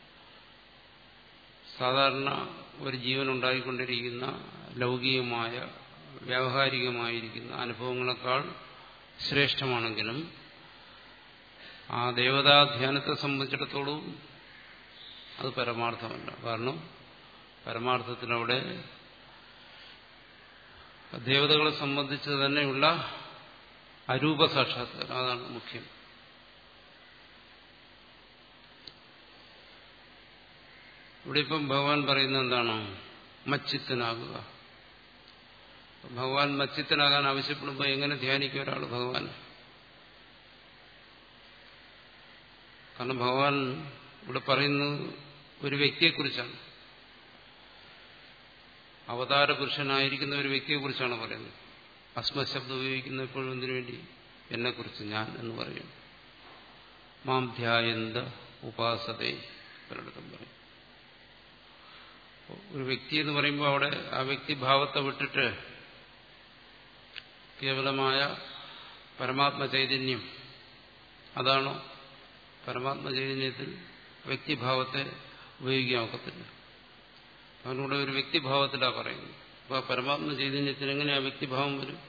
സാധാരണ ഒരു ജീവൻ ഉണ്ടായിക്കൊണ്ടിരിക്കുന്ന ലൗകികമായ വ്യാവഹാരികമായിരിക്കുന്ന അനുഭവങ്ങളെക്കാൾ ശ്രേഷ്ഠമാണെങ്കിലും ആ ദേവതാധ്യാനത്തെ സംബന്ധിച്ചിടത്തോളം അത് പരമാർത്ഥമല്ല കാരണം പരമാർത്ഥത്തിലവിടെ ദേവതകളെ സംബന്ധിച്ച് തന്നെയുള്ള അരൂപ സാക്ഷാത്കാരം അതാണ് മുഖ്യം ഇവിടെ ഇപ്പം ഭഗവാൻ പറയുന്നത് എന്താണ് മച്ചിത്തനാകുക ഭഗവാൻ മച്ചിത്തനാകാൻ ആവശ്യപ്പെടുമ്പോൾ എങ്ങനെ ധ്യാനിക്കും ഒരാൾ ഭഗവാൻ കാരണം ഭഗവാൻ ഇവിടെ പറയുന്നത് ഒരു വ്യക്തിയെക്കുറിച്ചാണ് അവതാര പുരുഷനായിരിക്കുന്ന ഒരു വ്യക്തിയെക്കുറിച്ചാണ് പറയുന്നത് അസ്മശബ്ദം ഉപയോഗിക്കുന്ന എപ്പോഴും എന്തിനു വേണ്ടി എന്നെക്കുറിച്ച് ഞാൻ എന്ന് പറയും മാം ധ്യായന്ത ഉപാസതേ പലയിടത്തും പറയും ഒരു വ്യക്തി എന്ന് പറയുമ്പോൾ അവിടെ ആ വ്യക്തി ഭാവത്തെ വിട്ടിട്ട് കേവലമായ പരമാത്മ ചൈതന്യം അതാണോ പരമാത്മ ചൈതന്യത്തിൽ വ്യക്തിഭാവത്തെ ഉപയോഗിക്കാൻ ഒക്കത്തില്ല അവനൂടെ ഒരു വ്യക്തിഭാവത്തിലാണ് പറയുന്നത് അപ്പൊ ആ പരമാത്മ ചൈതന്യത്തിന് എങ്ങനെയാ വ്യക്തിഭാവം വരും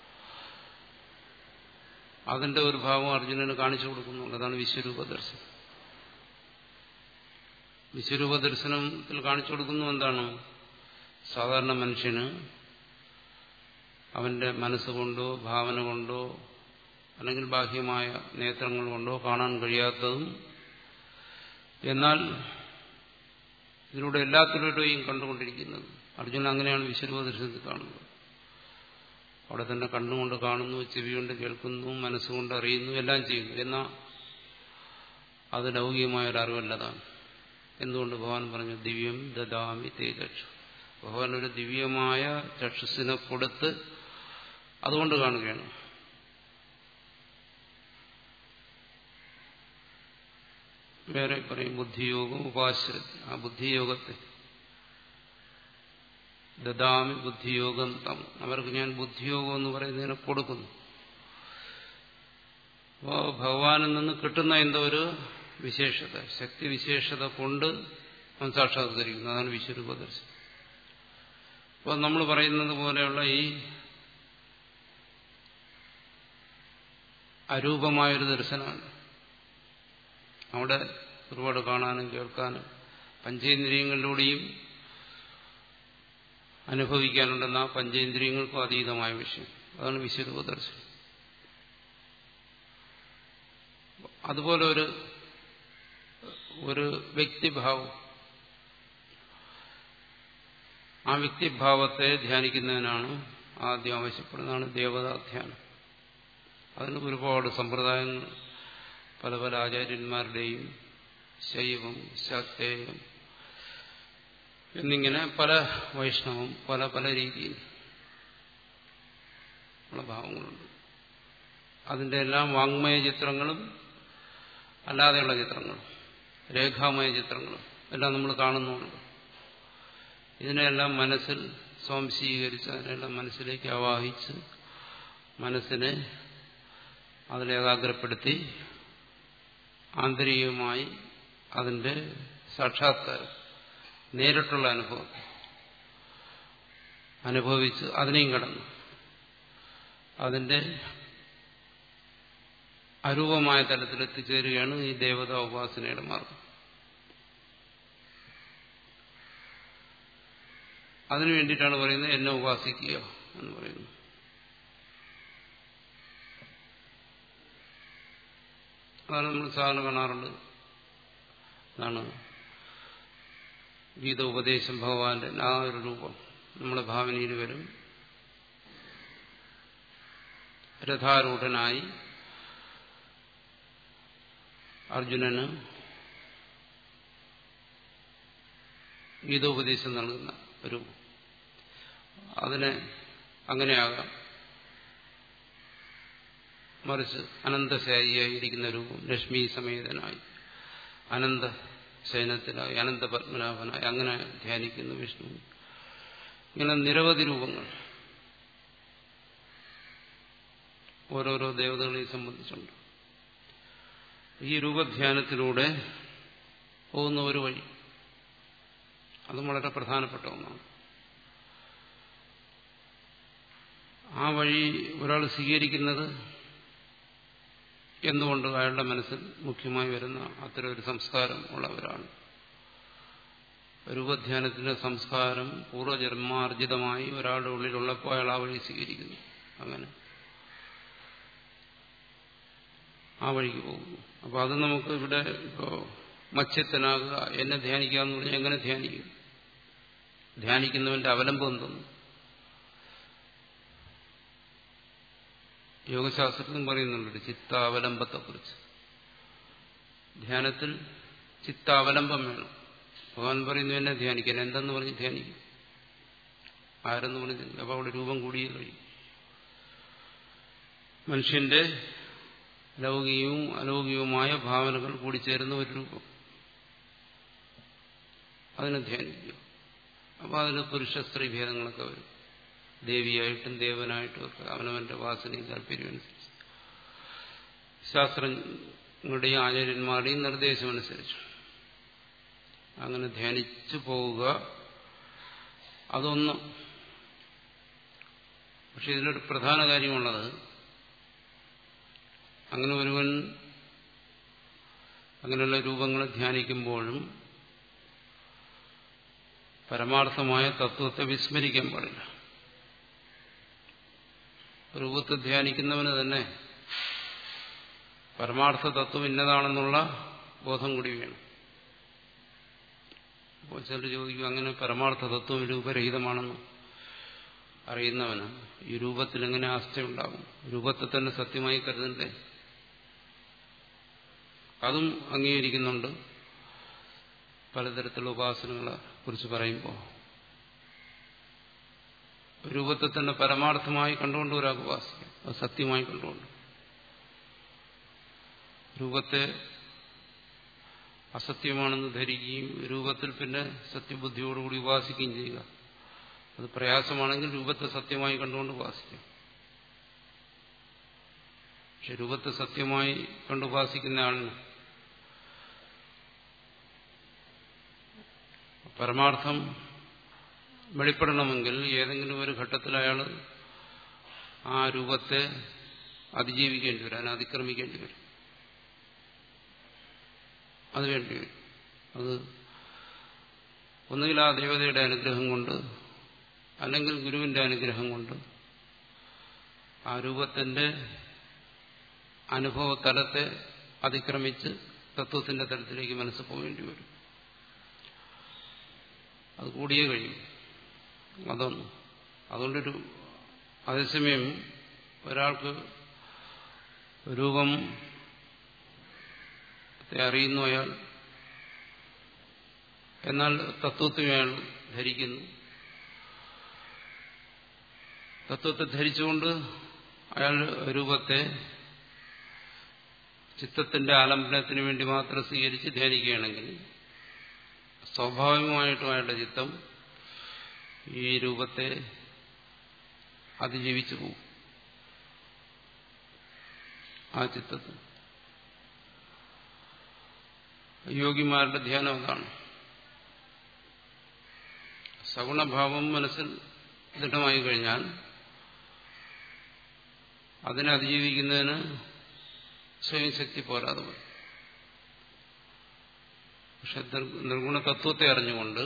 അതിന്റെ ഒരു ഭാവം അർജുനന് കാണിച്ചു കൊടുക്കുന്നു അതാണ് വിശ്വരൂപ ദർശനം വിശ്വരൂപ ദർശനത്തിൽ കാണിച്ചു കൊടുക്കുന്നു എന്താണ് സാധാരണ മനുഷ്യന് അവന്റെ മനസ്സുകൊണ്ടോ ഭാവന കൊണ്ടോ അല്ലെങ്കിൽ ബാഹ്യമായ നേത്രങ്ങൾ കൊണ്ടോ കാണാൻ കഴിയാത്തതും എന്നാൽ ഇതിലൂടെ എല്ലാത്തിലൂടെയും കണ്ടുകൊണ്ടിരിക്കുന്നത് അർജുനൻ അങ്ങനെയാണ് വിശ്വരൂപ ദർശനത്തിൽ കാണുന്നത് അവിടെ തന്നെ കണ്ണുകൊണ്ട് കാണുന്നു ചെവി കൊണ്ട് കേൾക്കുന്നു മനസ്സുകൊണ്ട് അറിയുന്നു എല്ലാം ചെയ്യുന്നു എന്നാൽ അത് ലൗകികമായ ഒരു അറിവല്ലതാണ് എന്തുകൊണ്ട് ഭഗവാൻ പറഞ്ഞു ദിവ്യം ദദാമി തേജക്ഷു ഭഗവാൻ ഒരു ദിവ്യമായ ചക്ഷുസിനെ കൊടുത്ത് അതുകൊണ്ട് കാണുകയാണ് വേറെ പറയും ബുദ്ധിയോഗം ഉപാശ്രതി ആ ബുദ്ധിയോഗത്തെ ദദാമി ബുദ്ധിയോഗം തം അവർക്ക് ഞാൻ ബുദ്ധിയോഗം എന്ന് പറയുന്നതിനെ കൊടുക്കുന്നു അപ്പോൾ ഭഗവാനിൽ നിന്ന് കിട്ടുന്ന എന്തോ ഒരു വിശേഷത ശക്തി വിശേഷത കൊണ്ട് അവൻ സാക്ഷാത്കരിക്കുന്നു അതാണ് വിശ്വരൂപ ദർശനം അപ്പോൾ നമ്മൾ പറയുന്നത് പോലെയുള്ള ഈ അരൂപമായൊരു ദർശനമാണ് അവിടെ ഒരുപാട് കാണാനും കേൾക്കാനും പഞ്ചേന്ദ്രിയങ്ങളിലൂടെയും അനുഭവിക്കാനുണ്ടെന്ന ആ പഞ്ചേന്ദ്രിയങ്ങൾക്കും അതീതമായ വിഷയം അതാണ് വിശ്വരൂപ ദർശനം അതുപോലെ ഒരു ഒരു വ്യക്തിഭാവം ആ വ്യക്തിഭാവത്തെ ധ്യാനിക്കുന്നതിനാണ് ആദ്യം ആവശ്യപ്പെടുന്നതാണ് ദേവതാധ്യാനം അതിന് ഒരുപാട് സമ്പ്രദായങ്ങൾ പല പല ആചാര്യന്മാരുടെയും ശൈവം ശാക്തേയം എന്നിങ്ങനെ പല വൈഷ്ണവം പല പല രീതിയിൽ ഉള്ള ഭാവങ്ങളുണ്ട് അതിന്റെ എല്ലാം വാങ്മയ ചിത്രങ്ങളും അല്ലാതെയുള്ള ചിത്രങ്ങളും രേഖാമയ ചിത്രങ്ങളും എല്ലാം നമ്മൾ കാണുന്നുണ്ട് ഇതിനെല്ലാം മനസ്സിൽ സ്വാംശീകരിച്ച് അതിനെല്ലാം മനസ്സിലേക്ക് ആവാഹിച്ച് മനസ്സിനെ അതിൽ ഏകാഗ്രപ്പെടുത്തി ആന്തരികമായി അതിന്റെ സാക്ഷാത്കാരം നേരിട്ടുള്ള അനുഭവം അനുഭവിച്ച് അതിനെയും കടന്നു അതിന്റെ അരൂപമായ തലത്തിൽ എത്തിച്ചേരുകയാണ് ഈ ദേവതാ ഉപാസനയുടെ മാർഗം അതിനു വേണ്ടിയിട്ടാണ് പറയുന്നത് എന്നെ ഉപാസിക്കുക എന്ന് പറയുന്നു അതാണ് നമ്മൾ സാധാരണ കാണാറുണ്ട് അതാണ് ഗീത ഉപദേശം ഭഗവാന്റെ ആ ഒരു രൂപം നമ്മുടെ ഭാവനയിൽ വരും രഥാരൂഢനായി അർജുനന് ഗീതോപദേശം നൽകുന്ന ഒരു അതിനെ അങ്ങനെയാകാം മറിച്ച് അനന്തശായിയായിരിക്കുന്ന രൂപം ലക്ഷ്മി സമേതനായി അനന്ത ശയനത്തിലായി അനന്ത പത്മനാഭനായി അങ്ങനെ ധ്യാനിക്കുന്നു വിഷ്ണു ഇങ്ങനെ നിരവധി രൂപങ്ങൾ ഓരോരോ ദേവതകളെയും സംബന്ധിച്ചുണ്ട് ഈ രൂപധ്യാനത്തിലൂടെ പോകുന്ന ഒരു വഴി അതും വളരെ പ്രധാനപ്പെട്ട ഒന്നാണ് ആ വഴി ഒരാൾ സ്വീകരിക്കുന്നത് എന്തുകൊണ്ട് അയാളുടെ മനസ്സിൽ മുഖ്യമായി വരുന്ന അത്തരം ഒരു സംസ്കാരം ഉള്ളവരാണ് രൂപധ്യാനത്തിന്റെ സംസ്കാരം പൂർവ്വജന്മാർജിതമായി ഒരാളുടെ ഉള്ളിലുള്ളപ്പോൾ അയാൾ ആ വഴി സ്വീകരിക്കുന്നു അങ്ങനെ ആ വഴിക്ക് പോകുന്നു അപ്പൊ അത് നമുക്ക് ഇവിടെ ഇപ്പോ മത്സ്യത്തിനാകുക എന്നെ ധ്യാനിക്കുക എന്ന് പറഞ്ഞാൽ എങ്ങനെ ധ്യാനിക്കും ധ്യാനിക്കുന്നവന്റെ അവലംബം എന്തെന്ന് യോഗശാസ്ത്രത്തിലും പറയുന്നുണ്ട് ചിത്താവലംബത്തെക്കുറിച്ച് ധ്യാനത്തിൽ ചിത്താവലംബം വേണം ഭഗവാൻ പറയുന്നു എന്നെ ധ്യാനിക്കാൻ എന്തെന്ന് പറഞ്ഞ് ധ്യാനിക്കും ആരെന്ന് പറഞ്ഞ് അപ്പോൾ അവിടെ രൂപം കൂടിയേ കഴിയും മനുഷ്യന്റെ ലൗകികവും അലൗകികവുമായ ഭാവനകൾ കൂടിച്ചേരുന്ന ഒരു രൂപം അതിനെ ധ്യാനിക്കുക അപ്പോൾ അതിന് പുരുഷ സ്ത്രീ ഭേദങ്ങളൊക്കെ വരും ദേവിയായിട്ടും ദേവനായിട്ടും ഒക്കെ അവനവന്റെ വാസനയും താല്പര്യം അനുസരിച്ച് ശാസ്ത്രങ്ങളുടെയും ആചാര്യന്മാരുടെയും നിർദ്ദേശമനുസരിച്ച് അങ്ങനെ ധ്യാനിച്ചു പോവുക അതൊന്ന് പക്ഷെ ഇതിലൊരു പ്രധാന കാര്യമുള്ളത് അങ്ങനെ ഒരുവൻ അങ്ങനെയുള്ള രൂപങ്ങളെ ധ്യാനിക്കുമ്പോഴും പരമാർത്ഥമായ തത്വത്തെ വിസ്മരിക്കാൻ പാടില്ല രൂപത്തെ ധ്യാനിക്കുന്നവന് തന്നെ പരമാർത്ഥ തത്വം ഇന്നതാണെന്നുള്ള ബോധം കൂടി വേണം അപ്പോൾ ചിലർ ചോദിക്കും അങ്ങനെ പരമാർത്ഥ തത്വം രൂപരഹിതമാണെന്ന് അറിയുന്നവന് ഈ രൂപത്തിൽ എങ്ങനെ ആസ്ഥയുണ്ടാകും രൂപത്തെ തന്നെ സത്യമായി കരുതണ്ടേ അതും അംഗീകരിക്കുന്നുണ്ട് പലതരത്തിലുള്ള ഉപാസനകളെ കുറിച്ച് പറയുമ്പോൾ രൂപത്തെ തന്നെ പരമാർത്ഥമായി കണ്ടുകൊണ്ട് ഒരാൾക്ക് ഉപാസിക്കാം അത് സത്യമായി കണ്ടുകൊണ്ട് രൂപത്തെ അസത്യമാണെന്ന് ധരിക്കുകയും രൂപത്തിൽ പിന്നെ സത്യബുദ്ധിയോടുകൂടി ഉപാസിക്കുകയും ചെയ്യുക അത് പ്രയാസമാണെങ്കിൽ രൂപത്തെ സത്യമായി കണ്ടുകൊണ്ട് ഉപാസിക്കാം പക്ഷെ രൂപത്തെ സത്യമായി കണ്ട് ഉപാസിക്കുന്ന ആളിന് പരമാർത്ഥം വെളിപ്പെടണമെങ്കിൽ ഏതെങ്കിലും ഒരു ഘട്ടത്തിൽ അയാൾ ആ രൂപത്തെ അതിജീവിക്കേണ്ടി വരും അതിനെ അതിക്രമിക്കേണ്ടി വരും അത് വേണ്ടി വരും അത് ഒന്നുകിൽ ആ ദേവതയുടെ അനുഗ്രഹം കൊണ്ട് അല്ലെങ്കിൽ ഗുരുവിന്റെ അനുഗ്രഹം കൊണ്ട് ആ രൂപത്തിന്റെ അനുഭവ തലത്തെ അതിക്രമിച്ച് തത്വത്തിന്റെ തലത്തിലേക്ക് മനസ്സ് പോകേണ്ടി വരും അത് കൂടിയേ കഴിയും അതൊന്നും അതുകൊണ്ടൊരു അതേസമയം ഒരാൾക്ക് രൂപം അറിയുന്നു അയാൾ എന്നാൽ തത്വത്തെ അയാൾ ധരിക്കുന്നു തത്വത്തെ ധരിച്ചുകൊണ്ട് അയാൾ രൂപത്തെ ചിത്തത്തിന്റെ ആലംബനത്തിന് വേണ്ടി മാത്രം സ്വീകരിച്ച് ധ്യാനിക്കുകയാണെങ്കിൽ സ്വാഭാവികമായിട്ടും അയാളുടെ ചിത്തം ഈ രൂപത്തെ അതിജീവിച്ചു പോകും ആ ചിത്തത്തിൽ യോഗിമാരുടെ ധ്യാനം അതാണ് സഗുണഭാവം മനസ്സിൽ ദൃഢമായി കഴിഞ്ഞാൽ അതിനെ അതിജീവിക്കുന്നതിന് സ്വയം ശക്തി പോരാതെ വരും പക്ഷെ നിർഗുണ തത്വത്തെ അറിഞ്ഞുകൊണ്ട്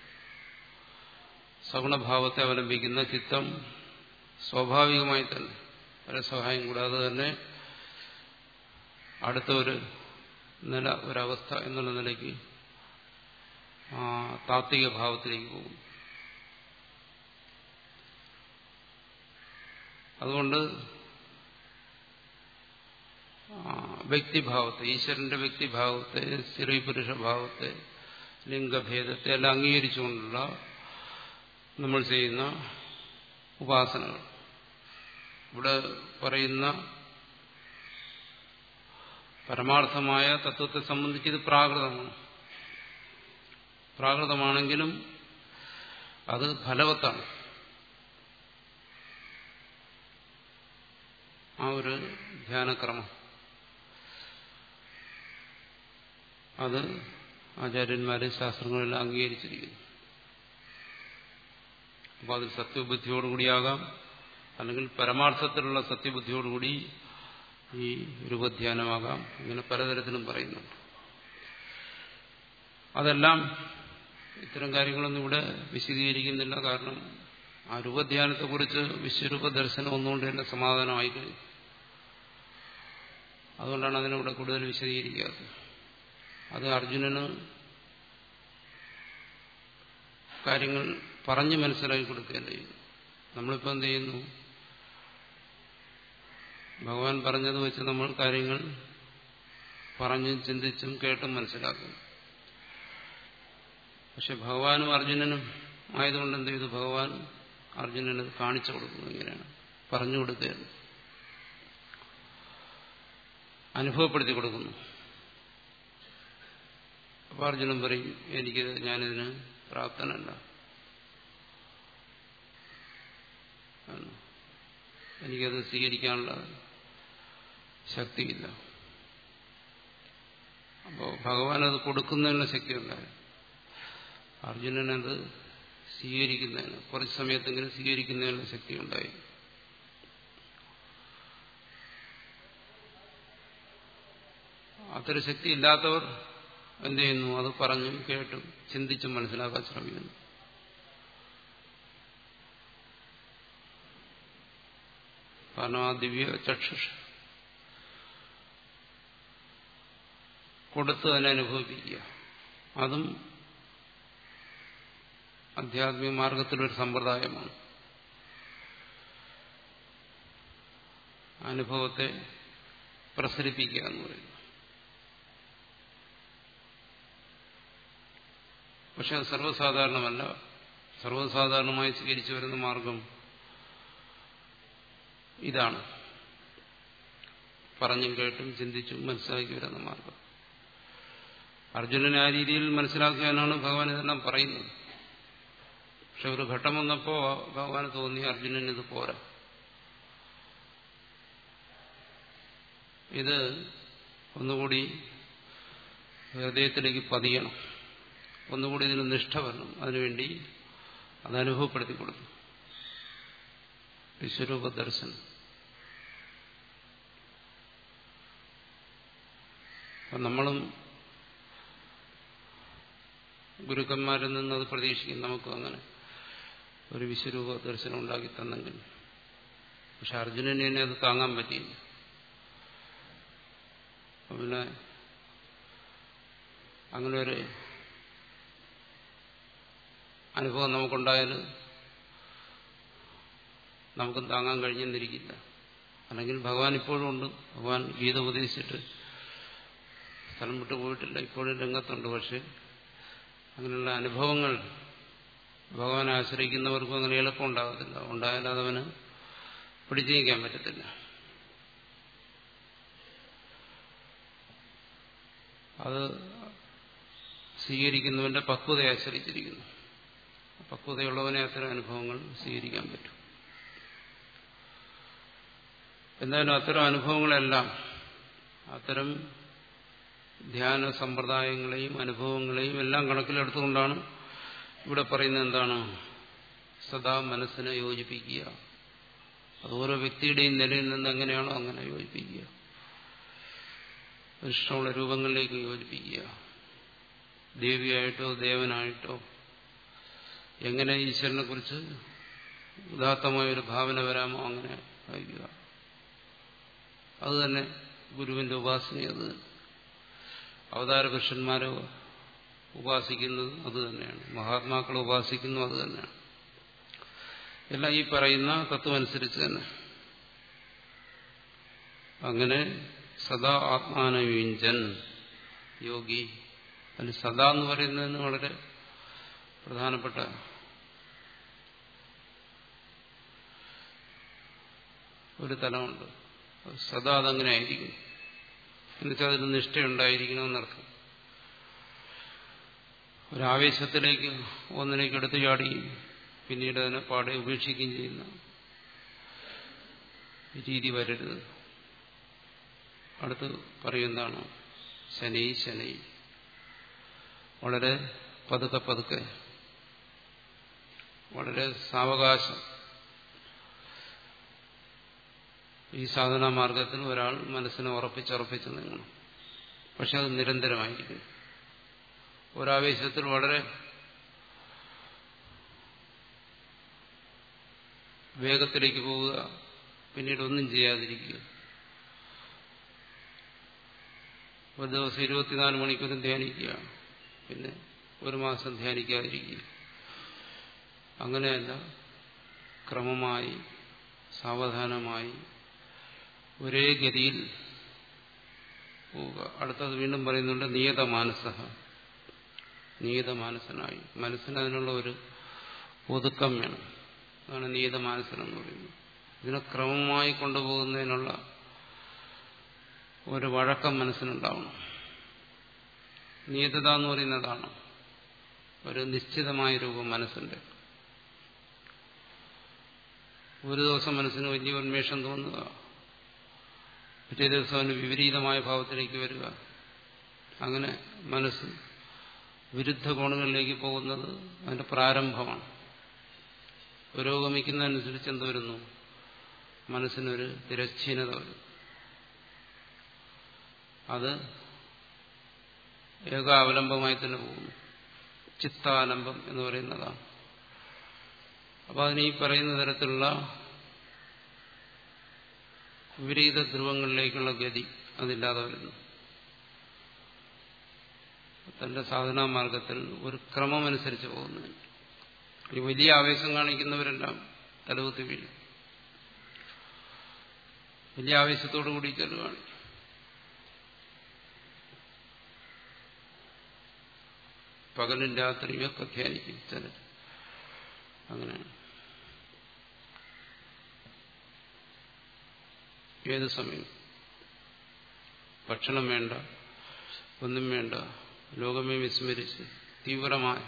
സഗുണഭാവത്തെ അവലംബിക്കുന്ന ചിത്തം സ്വാഭാവികമായി തന്നെ വളരെ സഹായം കൂടാതെ തന്നെ അടുത്ത ഒരു നില ഒരവസ്ഥ എന്നുള്ള നിലയ്ക്ക് താത്വിക ഭാവത്തിലേക്ക് പോകും അതുകൊണ്ട് വ്യക്തിഭാവത്തെ ഈശ്വരന്റെ വ്യക്തിഭാവത്തെ സ്ത്രീ പുരുഷഭാവത്തെ ലിംഗഭേദത്തെ എല്ലാം അംഗീകരിച്ചുകൊണ്ടുള്ള നമ്മൾ ചെയ്യുന്ന ഉപാസനകൾ ഇവിടെ പറയുന്ന പരമാർത്ഥമായ തത്വത്തെ സംബന്ധിച്ച് ഇത് പ്രാകൃതമാണ് പ്രാകൃതമാണെങ്കിലും അത് ഫലവത്താണ് ആ ഒരു ധ്യാനക്രമം അത് ആചാര്യന്മാരെ ശാസ്ത്രങ്ങളെല്ലാം അംഗീകരിച്ചിരിക്കുന്നു അപ്പോൾ അത് സത്യബുദ്ധിയോടുകൂടിയാകാം അല്ലെങ്കിൽ പരമാർത്ഥത്തിലുള്ള സത്യബുദ്ധിയോടുകൂടി ഈ രൂപധ്യാനമാകാം ഇങ്ങനെ പലതരത്തിലും പറയുന്നുണ്ട് അതെല്ലാം ഇത്തരം കാര്യങ്ങളൊന്നും ഇവിടെ വിശദീകരിക്കുന്നില്ല കാരണം ആ രൂപധ്യാനത്തെക്കുറിച്ച് വിശ്വരൂപ ദർശനം ഒന്നുകൊണ്ട് തന്നെ സമാധാനമായി കഴിഞ്ഞു അതുകൊണ്ടാണ് അതിനിവിടെ കൂടുതൽ വിശദീകരിക്കാത്തത് അത് അർജുനന് കാര്യങ്ങൾ പറഞ്ഞു മനസ്സിലാക്കി കൊടുക്കുകയല്ലേ ചെയ്തു നമ്മളിപ്പോൾ എന്ത് ചെയ്യുന്നു ഭഗവാൻ പറഞ്ഞത് വെച്ച് നമ്മൾ കാര്യങ്ങൾ പറഞ്ഞും ചിന്തിച്ചും കേട്ടും മനസ്സിലാക്കുന്നു പക്ഷെ ഭഗവാനും അർജുനനും ആയതുകൊണ്ട് എന്ത് ചെയ്തു ഭഗവാൻ അർജുനന് കാണിച്ചു കൊടുക്കുന്നു ഇങ്ങനെയാണ് പറഞ്ഞു കൊടുക്കുകയാണ് അനുഭവപ്പെടുത്തി കൊടുക്കുന്നു അപ്പൊ അർജുനൻ പറയും എനിക്ക് ഞാനിതിന് പ്രാപ്തനല്ല എനിക്കത് സ്വീകരിക്കാനുള്ള ശക്തിയില്ല അപ്പോൾ ഭഗവാൻ അത് കൊടുക്കുന്നതിനുള്ള ശക്തി ഉണ്ടായി അർജുനനത് സ്വീകരിക്കുന്നതിന് കുറച്ച് സമയത്തെങ്കിലും സ്വീകരിക്കുന്നതിനുള്ള ശക്തി ഉണ്ടായി അത്തരം ശക്തി ഇല്ലാത്തവർ എന്ത് ചെയ്യുന്നു അത് പറഞ്ഞും കേട്ടും ചിന്തിച്ചും മനസ്സിലാക്കാൻ ശ്രമിക്കുന്നു കാരണം ആ ദിവ്യ ചക്ഷുഷ് കൊടുത്ത് അതിനെ അനുഭവിപ്പിക്കുക അതും ആധ്യാത്മിക മാർഗത്തിലൊരു സമ്പ്രദായമാണ് അനുഭവത്തെ പ്രസരിപ്പിക്കുക എന്ന് പറയുന്നു പക്ഷെ അത് സർവ്വസാധാരണമല്ല സർവ്വസാധാരണമായി സ്വീകരിച്ചു വരുന്ന മാർഗം ഇതാണ് പറഞ്ഞും കേട്ടും ചിന്തിച്ചും മനസ്സിലാക്കി വരുന്ന മാർഗം അർജുനനെ ആ രീതിയിൽ മനസ്സിലാക്കാനാണ് ഭഗവാൻ ഇതെല്ലാം പറയുന്നത് പക്ഷെ ഒരു ഘട്ടം വന്നപ്പോ ഭഗവാന് തോന്നി അർജുനൻ ഇത് പോരാ ഇത് ഒന്നുകൂടി ഹൃദയത്തിലേക്ക് പതിയണം ഒന്നുകൂടി ഇതിന് നിഷ്ഠ വരണം അതിനുവേണ്ടി അത് അനുഭവപ്പെടുത്തി കൊടുക്കും വിശ്വരൂപ ദർശനം അപ്പം നമ്മളും ഗുരുക്കന്മാരിൽ നിന്ന് അത് പ്രതീക്ഷിക്കും നമുക്കും അങ്ങനെ ഒരു വിശ്വരൂപ ദർശനം ഉണ്ടാക്കി തന്നെങ്കിൽ പക്ഷെ അർജുനന് തന്നെ അത് താങ്ങാൻ പറ്റിയില്ല പിന്നെ അങ്ങനെ ഒരു അനുഭവം നമുക്കുണ്ടായാൽ നമുക്കും താങ്ങാൻ കഴിഞ്ഞെന്നിരിക്കില്ല അല്ലെങ്കിൽ ഭഗവാൻ ഇപ്പോഴും ഉണ്ട് ഭഗവാൻ ഗീത ഉപദേശിച്ചിട്ട് സ്ഥലം വിട്ടു പോയിട്ടില്ല ഇപ്പോഴും രംഗത്തുണ്ട് പക്ഷെ അങ്ങനെയുള്ള അനുഭവങ്ങൾ ഭഗവാനെ ആശ്രയിക്കുന്നവർക്കും അങ്ങനെ എളുപ്പം ഉണ്ടാകത്തില്ല ഉണ്ടായാൽ അതവന് പിടിച്ചു നീക്കാൻ പറ്റത്തില്ല അത് സ്വീകരിക്കുന്നവന്റെ പക്വതയെ ആശ്രയിച്ചിരിക്കുന്നു പക്വതയുള്ളവനെ അത്തരം അനുഭവങ്ങൾ സ്വീകരിക്കാൻ പറ്റും എന്തായാലും അത്തരം അനുഭവങ്ങളെല്ലാം അത്തരം ധ്യാന സമ്പ്രദായങ്ങളെയും അനുഭവങ്ങളെയും എല്ലാം കണക്കിലെടുത്തുകൊണ്ടാണ് ഇവിടെ പറയുന്നത് എന്താണ് സദാ മനസ്സിനെ യോജിപ്പിക്കുക അത് ഓരോ വ്യക്തിയുടെയും നിലയിൽ നിന്ന് എങ്ങനെയാണോ അങ്ങനെ യോജിപ്പിക്കുക ഇഷ്ടമുള്ള രൂപങ്ങളിലേക്ക് യോജിപ്പിക്കുക ദേവിയായിട്ടോ ദേവനായിട്ടോ എങ്ങനെ ഈശ്വരനെ കുറിച്ച് ഉദാത്തമായ ഒരു ഭാവന വരാമോ അങ്ങനെ വഹിക്കുക അത് തന്നെ ഗുരുവിന്റെ ഉപാസന അത് അവതാര പുരുഷന്മാരെ ഉപാസിക്കുന്നത് അത് തന്നെയാണ് മഹാത്മാക്കളെ ഉപാസിക്കുന്നു അത് തന്നെയാണ് എല്ലാം ഈ പറയുന്ന തത്വം അനുസരിച്ച് തന്നെ അങ്ങനെ സദാ ആത്മാനവിഞ്ചൻ യോഗി അതിൽ സദാ എന്ന് പറയുന്നതിന് വളരെ പ്രധാനപ്പെട്ട ഒരു തലമുണ്ട് സദാ അതങ്ങനെ ആയിരിക്കും എന്നുവെച്ചാൽ അതിന് നിഷ്ഠയുണ്ടായിരിക്കണമെന്നർത്ഥം ഒരാവേശത്തിലേക്ക് ഒന്നിലേക്ക് എടുത്തു ചാടുകയും പിന്നീട് അതിനെ പാടെ ഉപേക്ഷിക്കുകയും ചെയ്യുന്ന രീതി വരരുത് അടുത്ത് പറയുന്നതാണ് ശനി ശനി വളരെ പതുക്കെ പതുക്കെ വളരെ സാവകാശം ഈ സാധനാ മാർഗത്തിൽ ഒരാൾ മനസ്സിനെ ഉറപ്പിച്ചുറപ്പിച്ച് നീങ്ങണം പക്ഷെ അത് നിരന്തരമായിരിക്കും ഒരാവേശത്തിൽ വളരെ വേഗത്തിലേക്ക് പോവുക പിന്നീട് ഒന്നും ചെയ്യാതിരിക്കുക ഒരു ദിവസം ഇരുപത്തിനാല് മണിക്കൂറും ധ്യാനിക്കുക പിന്നെ ഒരു മാസം ധ്യാനിക്കാതിരിക്കുക അങ്ങനെയല്ല ക്രമമായി സാവധാനമായി ഒരേ ഗതിയിൽ പോവുക അടുത്തത് വീണ്ടും പറയുന്നുണ്ട് നിയതമാനസ നിയതമാനസനായി മനസ്സിന് അതിനുള്ള ഒരു ഒതുക്കം വേണം അതാണ് നിയതമാനസനെന്ന് പറയുന്നത് ഇതിനെ ക്രമമായി കൊണ്ടുപോകുന്നതിനുള്ള ഒരു വഴക്കം മനസ്സിനുണ്ടാവണം നിയതത എന്ന് പറയുന്നതാണ് ഒരു നിശ്ചിതമായ രൂപം മനസ്സിന്റെ ഒരു ദിവസം മനസ്സിന് വലിയ ഉന്മേഷം തോന്നുക പിറ്റേ ദിവസം അവന് വിപരീതമായ ഭാവത്തിലേക്ക് വരിക അങ്ങനെ മനസ്സ് വിരുദ്ധ കോണുകളിലേക്ക് പോകുന്നത് അതിന്റെ പ്രാരംഭമാണ് പുരോഗമിക്കുന്നതനുസരിച്ച് എന്ത് വരുന്നു മനസ്സിനൊരു തിരശ്ചീനത വരും അത് ഏകാവലംബമായി തന്നെ പോകുന്നു ചിത്താലംബം എന്ന് പറയുന്നതാണ് അപ്പോൾ അതിന് ഈ പറയുന്ന തരത്തിലുള്ള വിപരീത ധ്രുവങ്ങളിലേക്കുള്ള ഗതി അതില്ലാതെ വരുന്നു തന്റെ സാധനാ മാർഗത്തിൽ ഒരു ക്രമമനുസരിച്ച് പോകുന്നതിന് ഈ വലിയ ആവേശം കാണിക്കുന്നവരെല്ലാം തലകുത്തി വീഴും വലിയ ആവേശത്തോടു കൂടി ചെല്ലുകയാണ് പകലും രാത്രിയും ഒക്കെ ധ്യാനിക്കും ചിലർ അങ്ങനെയാണ് ഏത് സമയം ഭക്ഷണം വേണ്ട ഒന്നും വേണ്ട ലോകമേ വിസ്മരിച്ച് തീവ്രമായ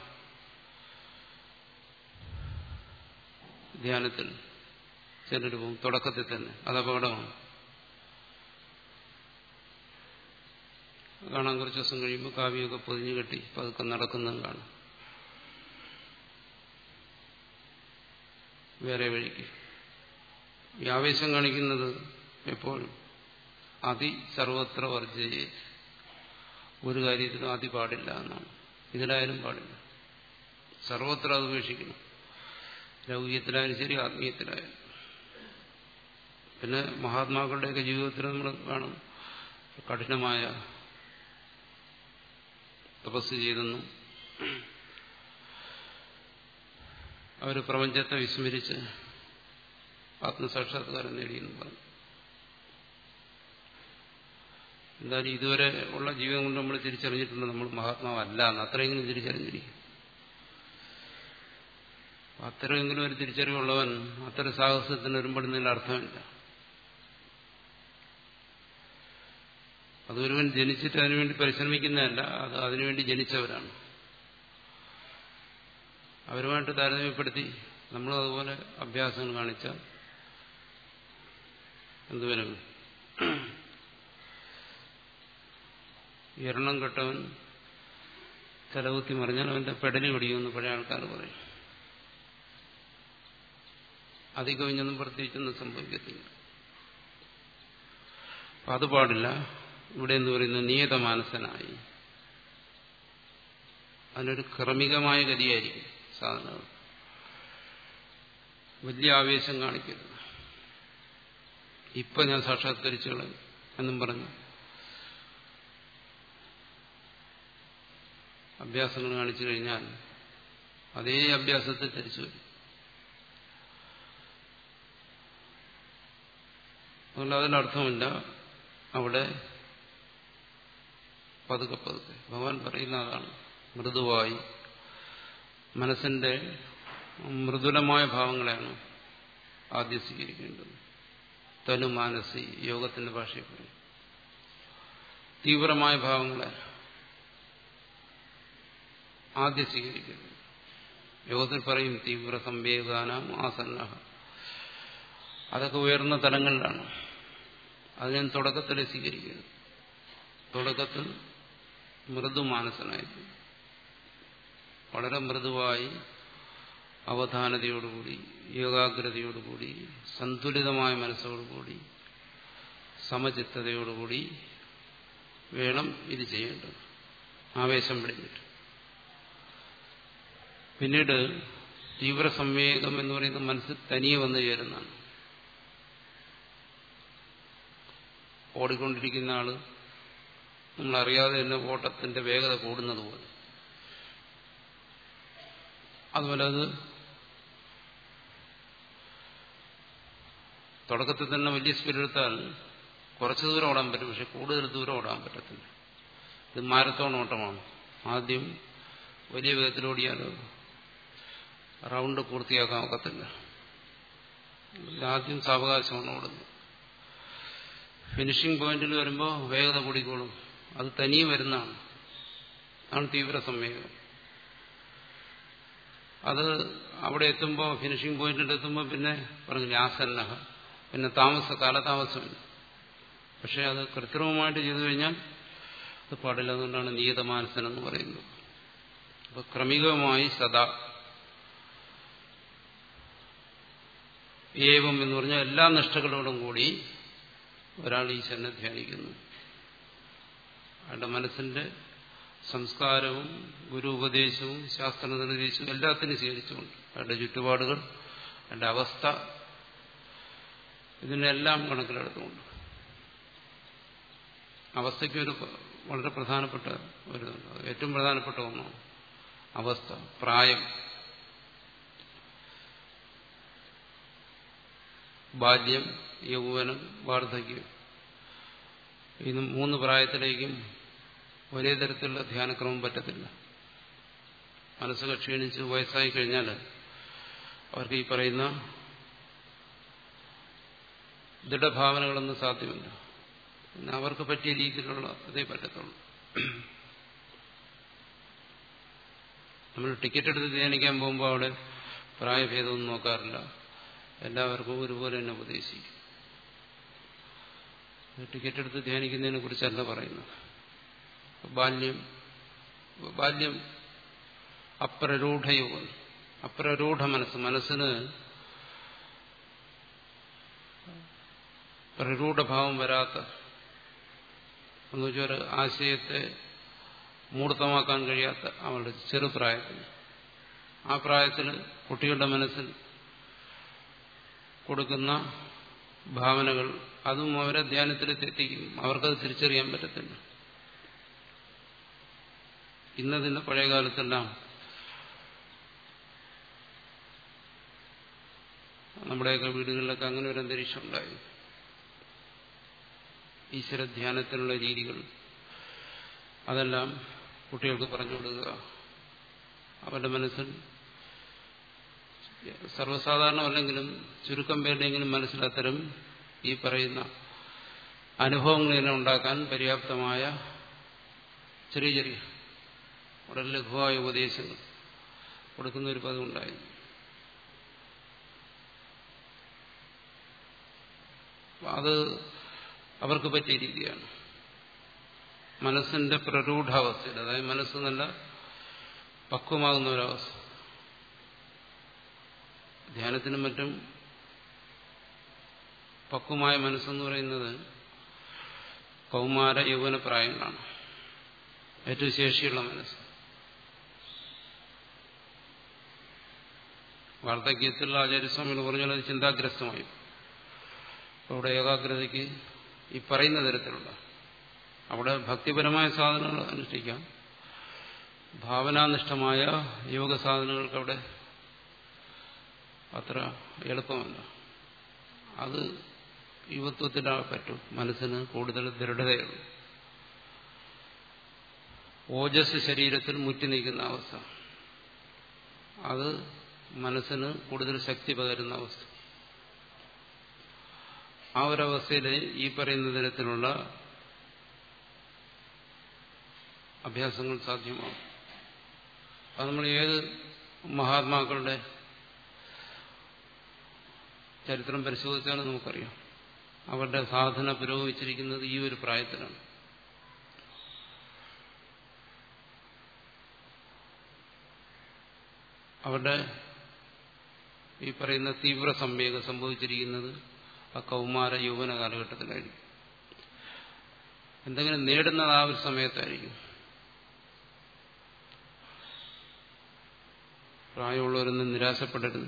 ധ്യാനത്തിൽ ചിലർ പോകും തുടക്കത്തിൽ തന്നെ അത് അപകടമാണ് കാണാൻ കുറച്ച് ദിവസം കഴിയുമ്പോൾ കാവ്യമൊക്കെ പൊതിഞ്ഞു കെട്ടി പതുക്കെ നടക്കുന്നതും കാണും വേറെ വഴിക്ക് ഈ ആവേശം കാണിക്കുന്നത് എപ്പോഴും അതി സർവത്ര വർജ്ജയെ ഒരു കാര്യത്തിലും അതി പാടില്ല എന്നാണ് ഇതിലായാലും പാടില്ല സർവത്ര അത് ഉപേക്ഷിക്കണം ലൗകികത്തിലായാലും ശരി ആത്മീയത്തിലായാലും പിന്നെ മഹാത്മാക്കളുടെയൊക്കെ ജീവിതത്തിൽ നമ്മൾ കാണും കഠിനമായ തപസ് ചെയ്തെന്നും അവർ പ്രപഞ്ചത്തെ വിസ്മരിച്ച് ആത്മസാക്ഷാത്കാരം നേടിയെന്നും പറഞ്ഞു എന്തായാലും ഇതുവരെ ഉള്ള ജീവിതം കൊണ്ട് നമ്മൾ തിരിച്ചറിഞ്ഞിട്ടുണ്ട് നമ്മൾ മഹാത്മാവല്ല എന്ന് അത്രയെങ്കിലും തിരിച്ചറിഞ്ഞിരിക്കും അത്രയെങ്കിലും ഒരു തിരിച്ചറിവുള്ളവൻ അത്തരം സാഹസത്തിന് ഒരുപെടുന്നതിൽ അർത്ഥമില്ല അതൊരുവൻ ജനിച്ചിട്ട് അതിനുവേണ്ടി പരിശ്രമിക്കുന്നതല്ല അത് അതിനുവേണ്ടി ജനിച്ചവരാണ് അവരുമായിട്ട് താരതമ്യപ്പെടുത്തി നമ്മളും അതുപോലെ അഭ്യാസങ്ങൾ കാണിച്ചാൽ എന്തുവരും എണ്ണം കെട്ടവൻ തലകുത്തി മറിഞ്ഞാൽ അവന്റെ പെടലി ഒടിയുമെന്ന് പഴയ ആൾക്കാർ പറയും അധികവിഞ്ഞൊന്നും പ്രത്യേകിച്ചൊന്നും സംഭവിക്കത്തില്ല അപ്പം അത് പാടില്ല ഇവിടെ എന്ന് പറയുന്നത് നിയതമാനസനായി അതിനൊരു ക്രമികമായ ഗതിയായിരിക്കും സാധനങ്ങൾ വലിയ ആവേശം കാണിക്കരുത് ഇപ്പൊ ഞാൻ സാക്ഷാത്കരിച്ചു കളയും എന്നും പറഞ്ഞു അഭ്യാസങ്ങൾ കാണിച്ചു കഴിഞ്ഞാൽ അതേ അഭ്യാസത്തിൽ തിരിച്ചു വരും അതുകൊണ്ട് അതിനർത്ഥമില്ല അവിടെ പതുക്കെ പതുക്കെ ഭഗവാൻ പറയുന്ന അതാണ് മൃദുവായി മനസ്സിന്റെ മൃദുലമായ ഭാവങ്ങളെയാണ് ആദ്യം സ്വീകരിക്കേണ്ടത് തനു മാനസി യോഗത്തിന്റെ ഭാഷയിൽ പറയും തീവ്രമായ ഭാവങ്ങളെ ആദ്യം സ്വീകരിക്കുന്നത് യോഗത്തിൽ പറയും തീവ്ര സംവേദാനം ആസന്ന അതൊക്കെ ഉയർന്ന തലങ്ങളിലാണ് അത് ഞാൻ തുടക്കത്തിൽ സ്വീകരിക്കുന്നു തുടക്കത്തിൽ മൃദുമാനസനായിരുന്നു വളരെ മൃദുവായി അവധാനതയോടുകൂടി ഏകാഗ്രതയോടുകൂടി സന്തുലിതമായ മനസ്സോടുകൂടി സമചിത്തതയോടുകൂടി വേണം ഇത് ചെയ്യേണ്ടത് ആവേശം പിടിഞ്ഞിട്ട് പിന്നീട് തീവ്ര സംവേഗം എന്ന് പറയുന്നത് മനസ്സിൽ തനിയെ വന്നു ചേരുന്നതാണ് ഓടിക്കൊണ്ടിരിക്കുന്ന ആള് നമ്മളറിയാതെ തന്നെ ഓട്ടത്തിന്റെ വേഗത കൂടുന്നത് പോലെ അതുപോലെ അത് തുടക്കത്തിൽ തന്നെ വലിയ സ്പീഡ് എടുത്താൽ കുറച്ച് ദൂരം ഓടാൻ പറ്റും പക്ഷെ കൂടുതൽ ദൂരം ഓടാൻ പറ്റത്തില്ല ഇത് മാരത്തോൺ ഓട്ടമാണ് ആദ്യം വലിയ വേഗത്തിൽ ഓടിയാൽ റൗണ്ട് പൂർത്തിയാക്കാൻ ഒക്കത്തില്ല ആദ്യം സാവകാശമാണ് ഓടുന്നത് ഫിനിഷിംഗ് പോയിന്റിൽ വരുമ്പോൾ വേഗത കൂടിക്കോളും അത് തനിയെ വരുന്നതാണ് അതാണ് തീവ്ര സംവേഗം അത് അവിടെ എത്തുമ്പോൾ ഫിനിഷിംഗ് പോയിന്റിൽ എത്തുമ്പോൾ പിന്നെ പറഞ്ഞില്ല ആസന്ന പിന്നെ താമസ കാലതാമസമില്ല പക്ഷെ അത് കൃത്രിമമായിട്ട് ചെയ്തു കഴിഞ്ഞാൽ അത് പാടില്ല അതുകൊണ്ടാണ് നിയതമാനസൻ എന്ന് പറയുന്നത് അപ്പൊ ക്രമികമായി സദാ ഏവം എന്ന് പറഞ്ഞാൽ എല്ലാ നിഷ്ഠകളോടും കൂടി ഒരാൾ ഈശ്വരനെ ധ്യാനിക്കുന്നു അയാളുടെ മനസ്സിന്റെ സംസ്കാരവും ഗുരു ഉപദേശവും ശാസ്ത്ര നിർദ്ദേശവും എല്ലാത്തിനും സ്വീകരിച്ചുകൊണ്ട് അയാളുടെ ചുറ്റുപാടുകൾ അയാളുടെ അവസ്ഥ ഇതിനെല്ലാം കണക്കിലെടുത്തുകൊണ്ട് അവസ്ഥയ്ക്ക് ഒരു വളരെ പ്രധാനപ്പെട്ട ഒരു ഏറ്റവും പ്രധാനപ്പെട്ട ഒന്നാണ് അവസ്ഥ പ്രായം ബാല്യം യൗവനം വാർദ്ധക്യം ഇത് മൂന്ന് പ്രായത്തിലേക്കും ഒരേ തരത്തിലുള്ള ധ്യാനക്രമം പറ്റത്തില്ല മനസ്സ് ക്ഷീണിച്ച് വയസ്സായി കഴിഞ്ഞാൽ അവർക്ക് ഈ പറയുന്ന ദൃഢഭാവനകളൊന്നും സാധ്യമല്ല പിന്നെ അവർക്ക് പറ്റിയ രീതിയിലുള്ള അതേ പറ്റത്തുള്ളൂ നമ്മൾ ടിക്കറ്റ് എടുത്ത് ധ്യാനിക്കാൻ പോകുമ്പോൾ അവിടെ പ്രായഭേദമൊന്നും നോക്കാറില്ല എല്ലാവർക്കും ഒരുപോലെ തന്നെ ഉപദേശിക്കും ടിക്കറ്റ് എടുത്ത് ധ്യാനിക്കുന്നതിനെ കുറിച്ചല്ല പറയുന്നത് ബാല്യം ബാല്യം അപ്രരൂഢയോഗം അപ്രരൂഢ മനസ്സ് മനസ്സിന് പ്രരൂഢഭാവം വരാത്ത എന്ന് വെച്ചാൽ ഒരു ആശയത്തെ മൂർത്തമാക്കാൻ കഴിയാത്ത അവളുടെ ചെറുപ്രായത്തിൽ ആ പ്രായത്തിൽ കുട്ടികളുടെ മനസ്സിൽ കൊടുക്കുന്ന ഭാവനകൾ അതും അവരെ ധ്യാനത്തിലേക്ക് എത്തിക്കും അവർക്കത് തിരിച്ചറിയാൻ പറ്റത്തില്ല ഇന്നതിന്റെ പഴയ കാലത്തെല്ലാം നമ്മുടെയൊക്കെ വീടുകളിലൊക്കെ അങ്ങനെ ഒരു അന്തരീക്ഷം ഉണ്ടായി ഈശ്വരധ്യാനത്തിനുള്ള രീതികൾ അതെല്ലാം കുട്ടികൾക്ക് പറഞ്ഞു കൊടുക്കുക അവരുടെ മനസ്സിൽ സർവ്വസാധാരണമല്ലെങ്കിലും ചുരുക്കം പേരുടെയെങ്കിലും മനസ്സിൽ അത്തരം ഈ പറയുന്ന അനുഭവങ്ങൾ ഉണ്ടാക്കാൻ പര്യാപ്തമായ ചെറിയ ചെറിയ വളരെ ലഘുവായ ഉപദേശങ്ങൾ കൊടുക്കുന്ന ഒരു പതിവുണ്ടായി അത് അവർക്ക് പറ്റിയ രീതിയാണ് മനസ്സിന്റെ പ്രരൂഢാവസ്ഥയിൽ അതായത് മനസ്സ് നല്ല പക്വമാകുന്ന ഒരവസ്ഥ ധ്യാനത്തിനും മറ്റും പക്വമായ മനസ്സെന്ന് പറയുന്നത് കൗമാര യൗവന പ്രായങ്ങളാണ് ഏറ്റവും ശേഷിയുള്ള മനസ്സ് വാർദ്ധക്യത്തിൽ ആചാര്യസ്വാമികൾ പറഞ്ഞാൽ അത് ചിന്താഗ്രസ്തമായി അവിടെ ഏകാഗ്രതയ്ക്ക് ഈ പറയുന്ന തരത്തിലുള്ള അവിടെ ഭക്തിപരമായ സാധനങ്ങൾ അനുഷ്ഠിക്കാം ഭാവനാനിഷ്ഠമായ യോഗ സാധനങ്ങൾക്ക് അവിടെ അത്ര എളുപ്പമല്ല അത് യുവത്വത്തിലാ പറ്റും മനസ്സിന് കൂടുതൽ ദൃഢതയുള്ളൂ ഓജസ് ശരീരത്തിൽ മുറ്റി നിൽക്കുന്ന അവസ്ഥ അത് മനസ്സിന് കൂടുതൽ ശക്തി പകരുന്ന അവസ്ഥ ആ ഒരവസ്ഥയിൽ ഈ പറയുന്ന തരത്തിലുള്ള അഭ്യാസങ്ങൾ സാധ്യമാകും അത് നമ്മൾ ഏത് മഹാത്മാക്കളുടെ ചരിത്രം പരിശോധിച്ചാലും നമുക്കറിയാം അവരുടെ സാധന പുരോഗമിച്ചിരിക്കുന്നത് ഈ ഒരു പ്രായത്തിലാണ് അവരുടെ ഈ പറയുന്ന തീവ്ര സംവേഗം സംഭവിച്ചിരിക്കുന്നത് ആ കൗമാര യൗവന കാലഘട്ടത്തിലായിരിക്കും എന്തെങ്കിലും നേടുന്നത് ആ ഒരു സമയത്തായിരിക്കും പ്രായമുള്ളവരൊന്നും നിരാശപ്പെടരുത്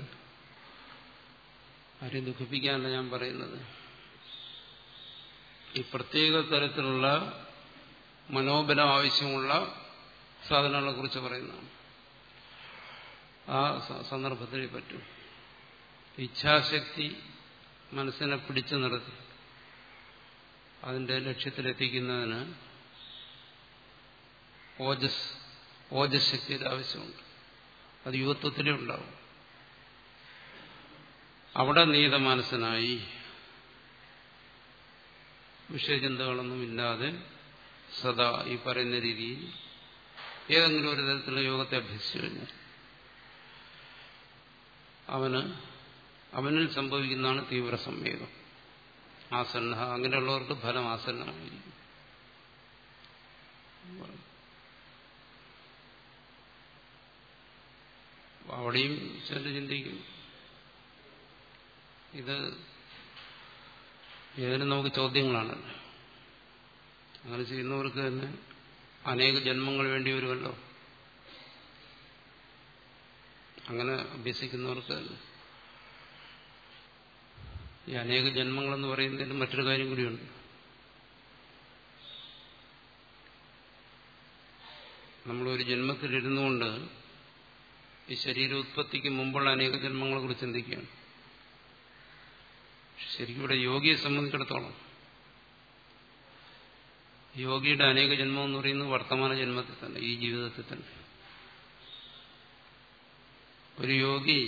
ആരെയും ദുഃഖിപ്പിക്കാനല്ല ഞാൻ പറയുന്നത് ഈ പ്രത്യേക തരത്തിലുള്ള മനോബലം ആവശ്യമുള്ള സാധനങ്ങളെ കുറിച്ച് പറയുന്നതാണ് ആ സന്ദർഭത്തിൽ പറ്റും ഇച്ഛാശക്തി മനസ്സിനെ പിടിച്ചു നിർത്തി അതിന്റെ ലക്ഷ്യത്തിലെത്തിക്കുന്നതിന് ഓജസ് ഓജസ് ശക്തിയുടെ ആവശ്യമുണ്ട് അത് യുവത്വത്തിലേ ഉണ്ടാവും അവിടെ നീതമാനസനായി വിഷയചിന്തകളൊന്നും ഇല്ലാതെ സദാ ഈ പറയുന്ന രീതിയിൽ ഏതെങ്കിലും ഒരു തരത്തിലുള്ള യോഗത്തെ അഭ്യസിച്ചു കഴിഞ്ഞാൽ അവന് അവനിൽ സംഭവിക്കുന്നതാണ് തീവ്ര സംവേഗം ആസന്ന അങ്ങനെയുള്ളവർക്ക് ഫലം ആസന്നമായിരിക്കും അവിടെയും ചില ചിന്തിക്കും ഇത് ഏതിനും നമുക്ക് ചോദ്യങ്ങളാണ് അങ്ങനെ ചെയ്യുന്നവർക്ക് തന്നെ അനേക ജന്മങ്ങൾ വേണ്ടി വരുമല്ലോ അങ്ങനെ അഭ്യസിക്കുന്നവർക്ക് തന്നെ ഈ അനേക ജന്മങ്ങളെന്ന് പറയുന്നതിന് മറ്റൊരു കാര്യം കൂടിയുണ്ട് നമ്മളൊരു ജന്മത്തിലിരുന്നുകൊണ്ട് ഈ ശരീരോത്പത്തിക്ക് മുമ്പുള്ള അനേക ജന്മങ്ങളെ കുറിച്ച് ചിന്തിക്കുകയാണ് ശരിക്കും ഇവിടെ യോഗിയെ സംബന്ധിച്ചിടത്തോളം യോഗിയുടെ അനേക ജന്മം എന്ന് പറയുന്നത് വർത്തമാന ജന്മത്തിൽ തന്നെ ഈ ജീവിതത്തിൽ തന്നെ ഒരു യോഗി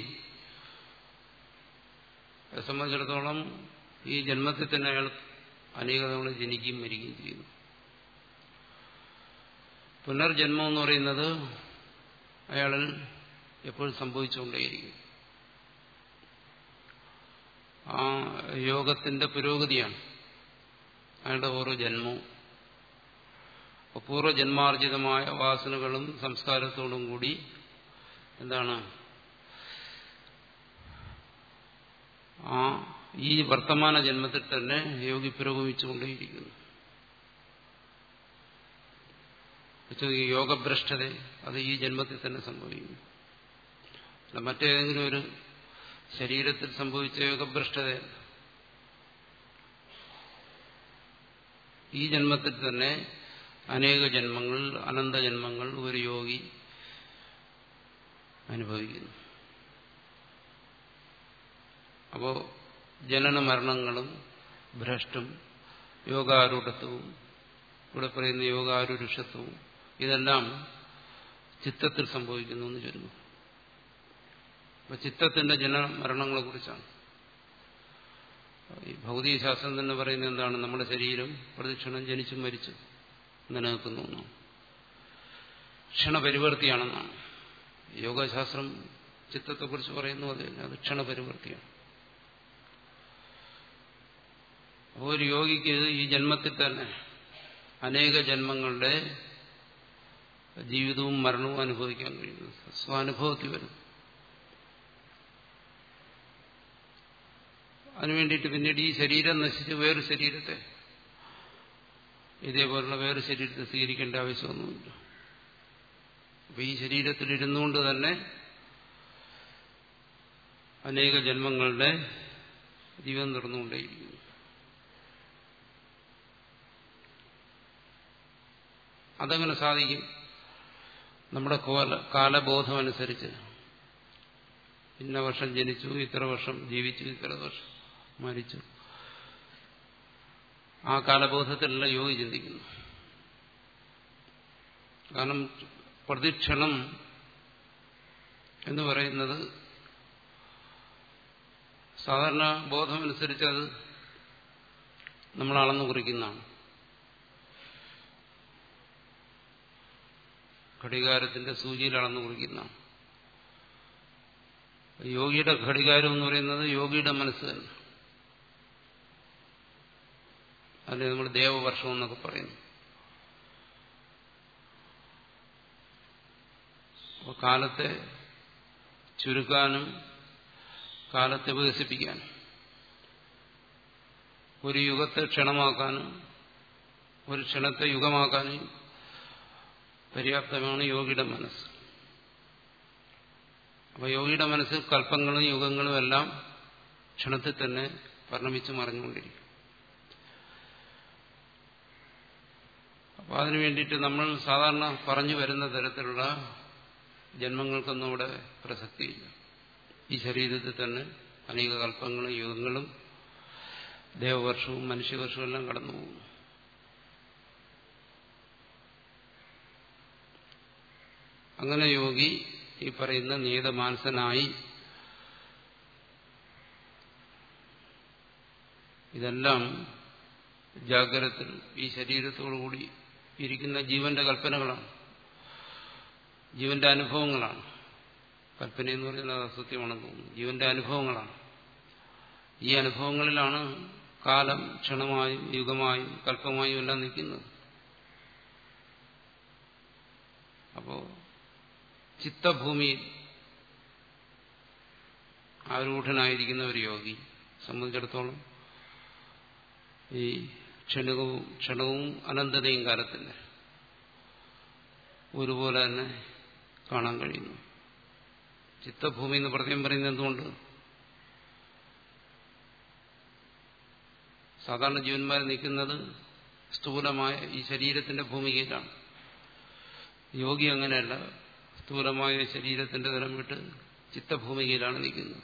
സംബന്ധിച്ചിടത്തോളം ഈ ജന്മത്തിൽ തന്നെ അയാൾ അനേക തവണ ജനിക്കുകയും മരിക്കുകയും ചെയ്യുന്നു പുനർജന്മം എന്ന് പറയുന്നത് അയാളിൽ എപ്പോഴും സംഭവിച്ചുകൊണ്ടേയിരിക്കും ആ യോഗത്തിന്റെ പുരോഗതിയാണ് അയാളുടെ ഓരോ ജന്മവും പൂർവ്വജന്മാർജിതമായ വാസനകളും സംസ്കാരത്തോടും കൂടി എന്താണ് ആ ഈ വർത്തമാന ജന്മത്തിൽ തന്നെ യോഗി പുരോഗമിച്ചുകൊണ്ടേയിരിക്കുന്നു യോഗഭ്രഷ്ടത അത് ഈ ജന്മത്തിൽ തന്നെ സംഭവിക്കുന്നു അല്ല മറ്റേതെങ്കിലും ഒരു ശരീരത്തിൽ സംഭവിച്ച യോഗഭ്രഷ്ടത ഈ ജന്മത്തിൽ തന്നെ അനേക ജന്മങ്ങൾ അനന്ത ജന്മങ്ങൾ ഒരു യോഗി അനുഭവിക്കുന്നു അപ്പോ ജനന മരണങ്ങളും ഭ്രഷ്ടും യോഗാരൂഢത്വവും ഇവിടെ പറയുന്ന യോഗാരൂരുഷത്വവും ഇതെല്ലാം ചിത്തത്തിൽ സംഭവിക്കുന്നു എന്ന് ചുരുങ്ങും അപ്പൊ ചിത്തത്തിന്റെ ജന മരണങ്ങളെ കുറിച്ചാണ് ഈ ഭൗതികശാസ്ത്രം തന്നെ പറയുന്നത് എന്താണ് നമ്മുടെ ശരീരം പ്രദക്ഷിണം ജനിച്ചും മരിച്ചു നിലനിൽക്കുന്നു എന്നാണ് ക്ഷണപരിവർത്തിയാണെന്നാണ് യോഗശാസ്ത്രം ചിത്തത്തെക്കുറിച്ച് പറയുന്നു അത് അത് ക്ഷണപരിവർത്തിയാണ് അപ്പോൾ ഒരു യോഗിക്ക് ഈ ജന്മത്തിൽ തന്നെ അനേക ജന്മങ്ങളുടെ ജീവിതവും മരണവും അനുഭവിക്കാൻ കഴിയുന്നു സ്വാനുഭവത്തിൽ വരും അതിനു വേണ്ടിയിട്ട് പിന്നീട് ഈ ശരീരം നശിച്ച് വേറൊരു ശരീരത്തെ ഇതേപോലുള്ള വേറെ ശരീരത്തെ സ്വീകരിക്കേണ്ട ആവശ്യമൊന്നുമില്ല അപ്പൊ ഈ ശരീരത്തിൽ ഇരുന്നുകൊണ്ട് തന്നെ അനേക ജന്മങ്ങളുടെ ജീവൻ തുറന്നുകൊണ്ടേയിരിക്കുന്നു അതങ്ങനെ സാധിക്കും നമ്മുടെ കാലബോധം അനുസരിച്ച് ഇന്ന വർഷം ജനിച്ചു ഇത്ര വർഷം ജീവിച്ചു ഇത്ര വർഷം മരിച്ചു ആ കാലബോധത്തിലല്ല യോഗി ചിന്തിക്കുന്നു കാരണം പ്രതിക്ഷണം എന്ന് പറയുന്നത് സാധാരണ ബോധമനുസരിച്ച് അത് നമ്മൾ അളന്നു കുറിക്കുന്നതാണ് ഘടികാരത്തിന്റെ സൂചിയിൽ അളന്നു കുറിക്കുന്നതാണ് യോഗിയുടെ ഘടികാരം എന്ന് പറയുന്നത് യോഗിയുടെ മനസ്സ് തന്നെ അതിന് നമ്മൾ ദേവവർഷം എന്നൊക്കെ പറയുന്നു അപ്പോൾ കാലത്തെ ചുരുക്കാനും കാലത്തെ വികസിപ്പിക്കാനും ഒരു യുഗത്തെ ക്ഷണമാക്കാനും ഒരു ക്ഷണത്തെ യുഗമാക്കാനും പര്യാപ്തമാണ് യോഗിയുടെ മനസ്സ് അപ്പോൾ യോഗിയുടെ മനസ്സിൽ കൽപ്പങ്ങളും യുഗങ്ങളും എല്ലാം ക്ഷണത്തിൽ തന്നെ പരിണമിച്ച് മറിഞ്ഞുകൊണ്ടിരിക്കും അപ്പോൾ അതിനു വേണ്ടിയിട്ട് നമ്മൾ സാധാരണ പറഞ്ഞു വരുന്ന തരത്തിലുള്ള ജന്മങ്ങൾക്കൊന്നും ഇവിടെ പ്രസക്തിയില്ല ഈ ശരീരത്തിൽ തന്നെ അനേക കൽപ്പങ്ങളും യുഗങ്ങളും ദേവവർഷവും മനുഷ്യവർഷവും എല്ലാം കടന്നു പോകുന്നു അങ്ങനെ യോഗി ഈ പറയുന്ന നിയതമാനസനായി ഇതെല്ലാം ജാഗ്രതത്തിൽ ഈ ശരീരത്തോടുകൂടി ഇരിക്കുന്ന ജീവന്റെ കൽപ്പനകളാണ് ജീവന്റെ അനുഭവങ്ങളാണ് കൽപ്പന എന്ന് പറയുന്നത് അസത്യമാണെന്ന് തോന്നുന്നു ജീവന്റെ അനുഭവങ്ങളാണ് ഈ അനുഭവങ്ങളിലാണ് കാലം ക്ഷണമായും യുഗമായും കൽപ്പമായും എല്ലാം നിൽക്കുന്നത് അപ്പോ ചിത്തഭൂമിയിൽ ആരൂഢനായിരിക്കുന്ന ഒരു യോഗി സംബന്ധിച്ചിടത്തോളം ഈ ക്ഷണികവും ക്ഷണവും അനന്തതയും കാലത്തിന്റെ ഒരുപോലെ തന്നെ കാണാൻ കഴിയുന്നു ചിത്തഭൂമി എന്ന് പ്രത്യേകം പറയുന്നത് എന്തുകൊണ്ട് സാധാരണ ജീവന്മാർ നിൽക്കുന്നത് സ്ഥൂലമായ ഈ ശരീരത്തിന്റെ ഭൂമികയിലാണ് യോഗി അങ്ങനെയല്ല സ്ഥൂലമായ ശരീരത്തിന്റെ തലം വിട്ട് ചിത്തഭൂമികയിലാണ് നിൽക്കുന്നത്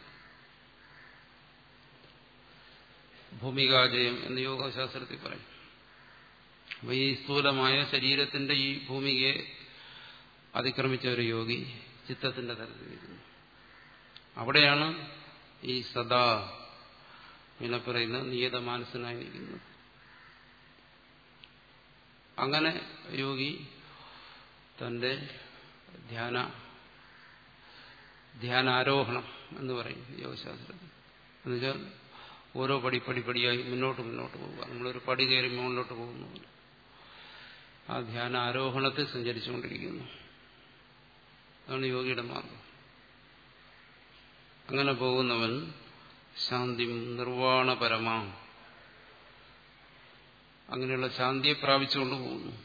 ഭൂമികാജയം എന്ന് യോഗശാസ്ത്രത്തിൽ പറയും അപ്പൊ ഈ സ്ഥൂലമായ ശരീരത്തിന്റെ ഈ ഭൂമികയെ അതിക്രമിച്ച ഒരു യോഗി ചിത്തത്തിന്റെ തലത്തിൽ നിൽക്കുന്നു അവിടെയാണ് ഈ സദാ ഇങ്ങനെ പറയുന്ന നിയതമാനസനായി നിൽക്കുന്നത് അങ്ങനെ യോഗി തന്റെ ധ്യാന ധ്യാനാരോഹണം എന്ന് പറയും യോഗശാസ്ത്രത്തിൽ എന്നുവെച്ചാൽ ഓരോ പടി പടി പടിയായി മുന്നോട്ട് മുന്നോട്ട് പോവുക നമ്മളൊരു പടി കയറി മുകളിലോട്ട് പോകുന്നു ആ ധ്യാന ആരോഹണത്തിൽ സഞ്ചരിച്ചുകൊണ്ടിരിക്കുന്നു അതാണ് യോഗിയുടെ മാർഗം അങ്ങനെ പോകുന്നവൻ ശാന്തി നിർവാണപരമാ അങ്ങനെയുള്ള ശാന്തിയെ പ്രാപിച്ചുകൊണ്ട് പോകുന്നു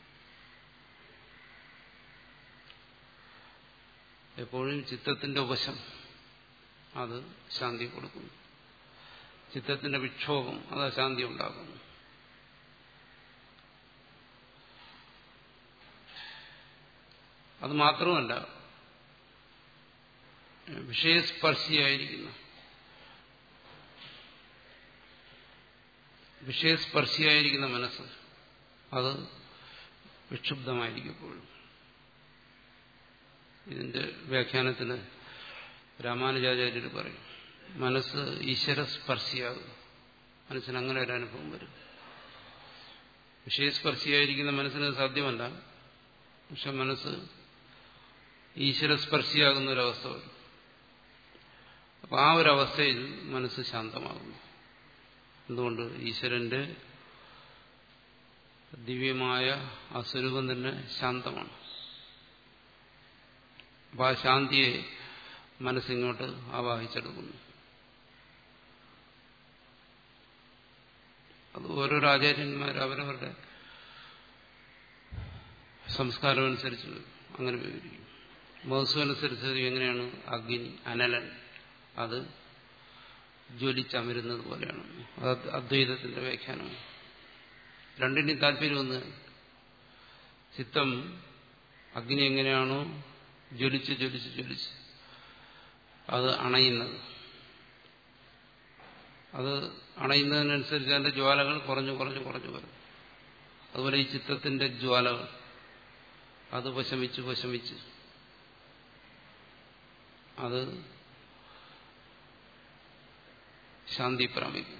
എപ്പോഴും ചിത്തത്തിന്റെ ഉപശം അത് ശാന്തി കൊടുക്കുന്നു ചിത്തത്തിന്റെ വിക്ഷോഭം അത് അശാന്തി ഉണ്ടാക്കുന്നു അത് മാത്രമല്ല വിഷയസ്പർശിയായിരിക്കുന്ന വിഷയസ്പർശിയായിരിക്കുന്ന മനസ്സ് അത് വിക്ഷുബ്ധമായിരിക്കുമ്പോഴും ഇതിന്റെ വ്യാഖ്യാനത്തിന് രാമാനുജാചാര്യർ പറയും മനസ്സ് ഈശ്വരസ്പർശിയാകും മനസ്സിന് അങ്ങനെ ഒരു അനുഭവം വരും വിഷയസ്പർശിയായിരിക്കുന്ന മനസ്സിന് സാധ്യമല്ല പക്ഷെ മനസ്സ് ഈശ്വരസ്പർശിയാകുന്ന ഒരവസ്ഥ വരും അപ്പൊ ആ ഒരു അവസ്ഥയിൽ മനസ്സ് ശാന്തമാകുന്നു എന്തുകൊണ്ട് ഈശ്വരന്റെ ദിവ്യമായ ആ സ്വരൂപം തന്നെ ശാന്തമാണ് അപ്പൊ ആ ശാന്തിയെ മനസ്സിങ്ങോട്ട് ആവാഹിച്ചെടുക്കുന്നു അത് ഓരോരോ ആചാര്യന്മാർ അവരവരുടെ സംസ്കാരം അനുസരിച്ച് അങ്ങനെ വിവരിക്കും മഹസു അനുസരിച്ച് എങ്ങനെയാണ് അഗ്നി അനലൻ അത് ജ്വലിച്ചമരുന്നത് പോലെയാണ് അത് അദ്വൈതത്തിന്റെ വ്യാഖ്യാനം രണ്ടിന്റെയും താല്പര്യം ഒന്ന് ചിത്തം അഗ്നി എങ്ങനെയാണോ ജ്വലിച്ച് ജ്വലിച്ച് ജ്വലിച്ച് അത് അണയുന്നത് അത് അണയുന്നതിനനുസരിച്ച് അതിന്റെ ജ്വാലകൾ കുറഞ്ഞു കുറഞ്ഞു കുറഞ്ഞു വരും അതുപോലെ ഈ ചിത്തത്തിന്റെ ജ്വാലകൾ അത് വശമിച്ച് വശമിച്ച് അത് ശാന്തി പ്രാപിക്കും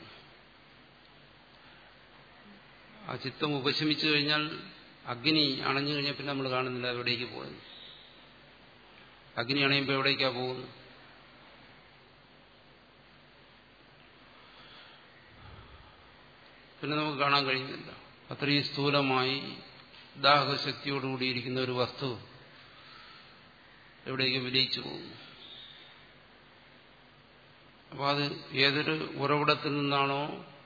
ആ ചിത്തം ഉപശമിച്ചു കഴിഞ്ഞാൽ അഗ്നി അണഞ്ഞു കഴിഞ്ഞാൽ പിന്നെ നമ്മൾ കാണുന്നില്ല എവിടേക്ക് പോയത് അഗ്നി അണയുമ്പോൾ എവിടേക്കാ പോകുന്നത് പിന്നെ നമുക്ക് കാണാൻ കഴിയുന്നില്ല അത്രയും സ്ഥൂലമായി ദാഹശക്തിയോടുകൂടിയിരിക്കുന്ന ഒരു വസ്തു എവിടേക്ക് വിലയിച്ചു പോകുന്നു അപ്പോൾ അത് ഏതൊരു ഉറവിടത്തിൽ നിന്നാണോ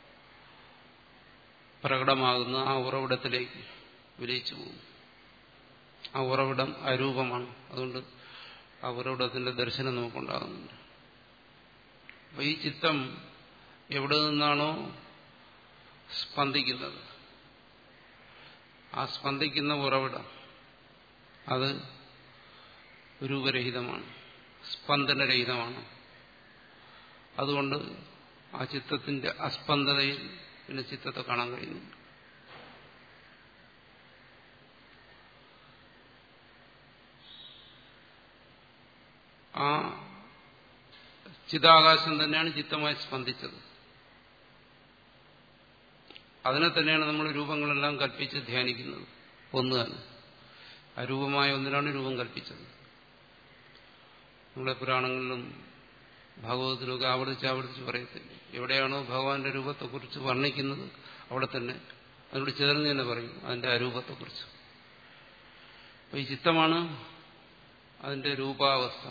പ്രകടമാകുന്ന ആ ഉറവിടത്തിലേക്ക് വിലയിച്ചു പോകും ആ ഉറവിടം അരൂപമാണ് അതുകൊണ്ട് ആ ഉറവിടത്തിന്റെ ദർശനം നമുക്കുണ്ടാകുന്നുണ്ട് അപ്പൊ ഈ ചിത്തം എവിടെ നിന്നാണോ സ്പന്ദിക്കുന്നത് ആ സ്പന്ദിക്കുന്ന ഉറവിടം അത് രൂപരഹിതമാണ് സ്പന്ദനരഹിതമാണ് അതുകൊണ്ട് ആ ചിത്തത്തിന്റെ അസ്പന്ദതയിൽ പിന്നെ ചിത്തത്തെ കാണാൻ കഴിയുന്നു ആ ചിതാകാശം തന്നെയാണ് ചിത്തമായി സ്പന്ദിച്ചത് അതിനെ തന്നെയാണ് നമ്മൾ രൂപങ്ങളെല്ലാം കൽപ്പിച്ച് ധ്യാനിക്കുന്നത് ഒന്ന് തന്നെ അരൂപമായ ഒന്നിനാണ് രൂപം കൽപ്പിച്ചത് നമ്മുടെ പുരാണങ്ങളിലും ഭാഗവതത്തിലൊക്കെ ആവർത്തിച്ച് ആവർത്തിച്ച് പറയത്തില്ല എവിടെയാണോ ഭഗവാന്റെ രൂപത്തെക്കുറിച്ച് വർണ്ണിക്കുന്നത് അവിടെ തന്നെ അതിനോട് ചേർന്ന് തന്നെ പറയും അതിന്റെ അരൂപത്തെക്കുറിച്ച് അപ്പൊ ഈ ചിത്തമാണ് അതിന്റെ രൂപാവസ്ഥ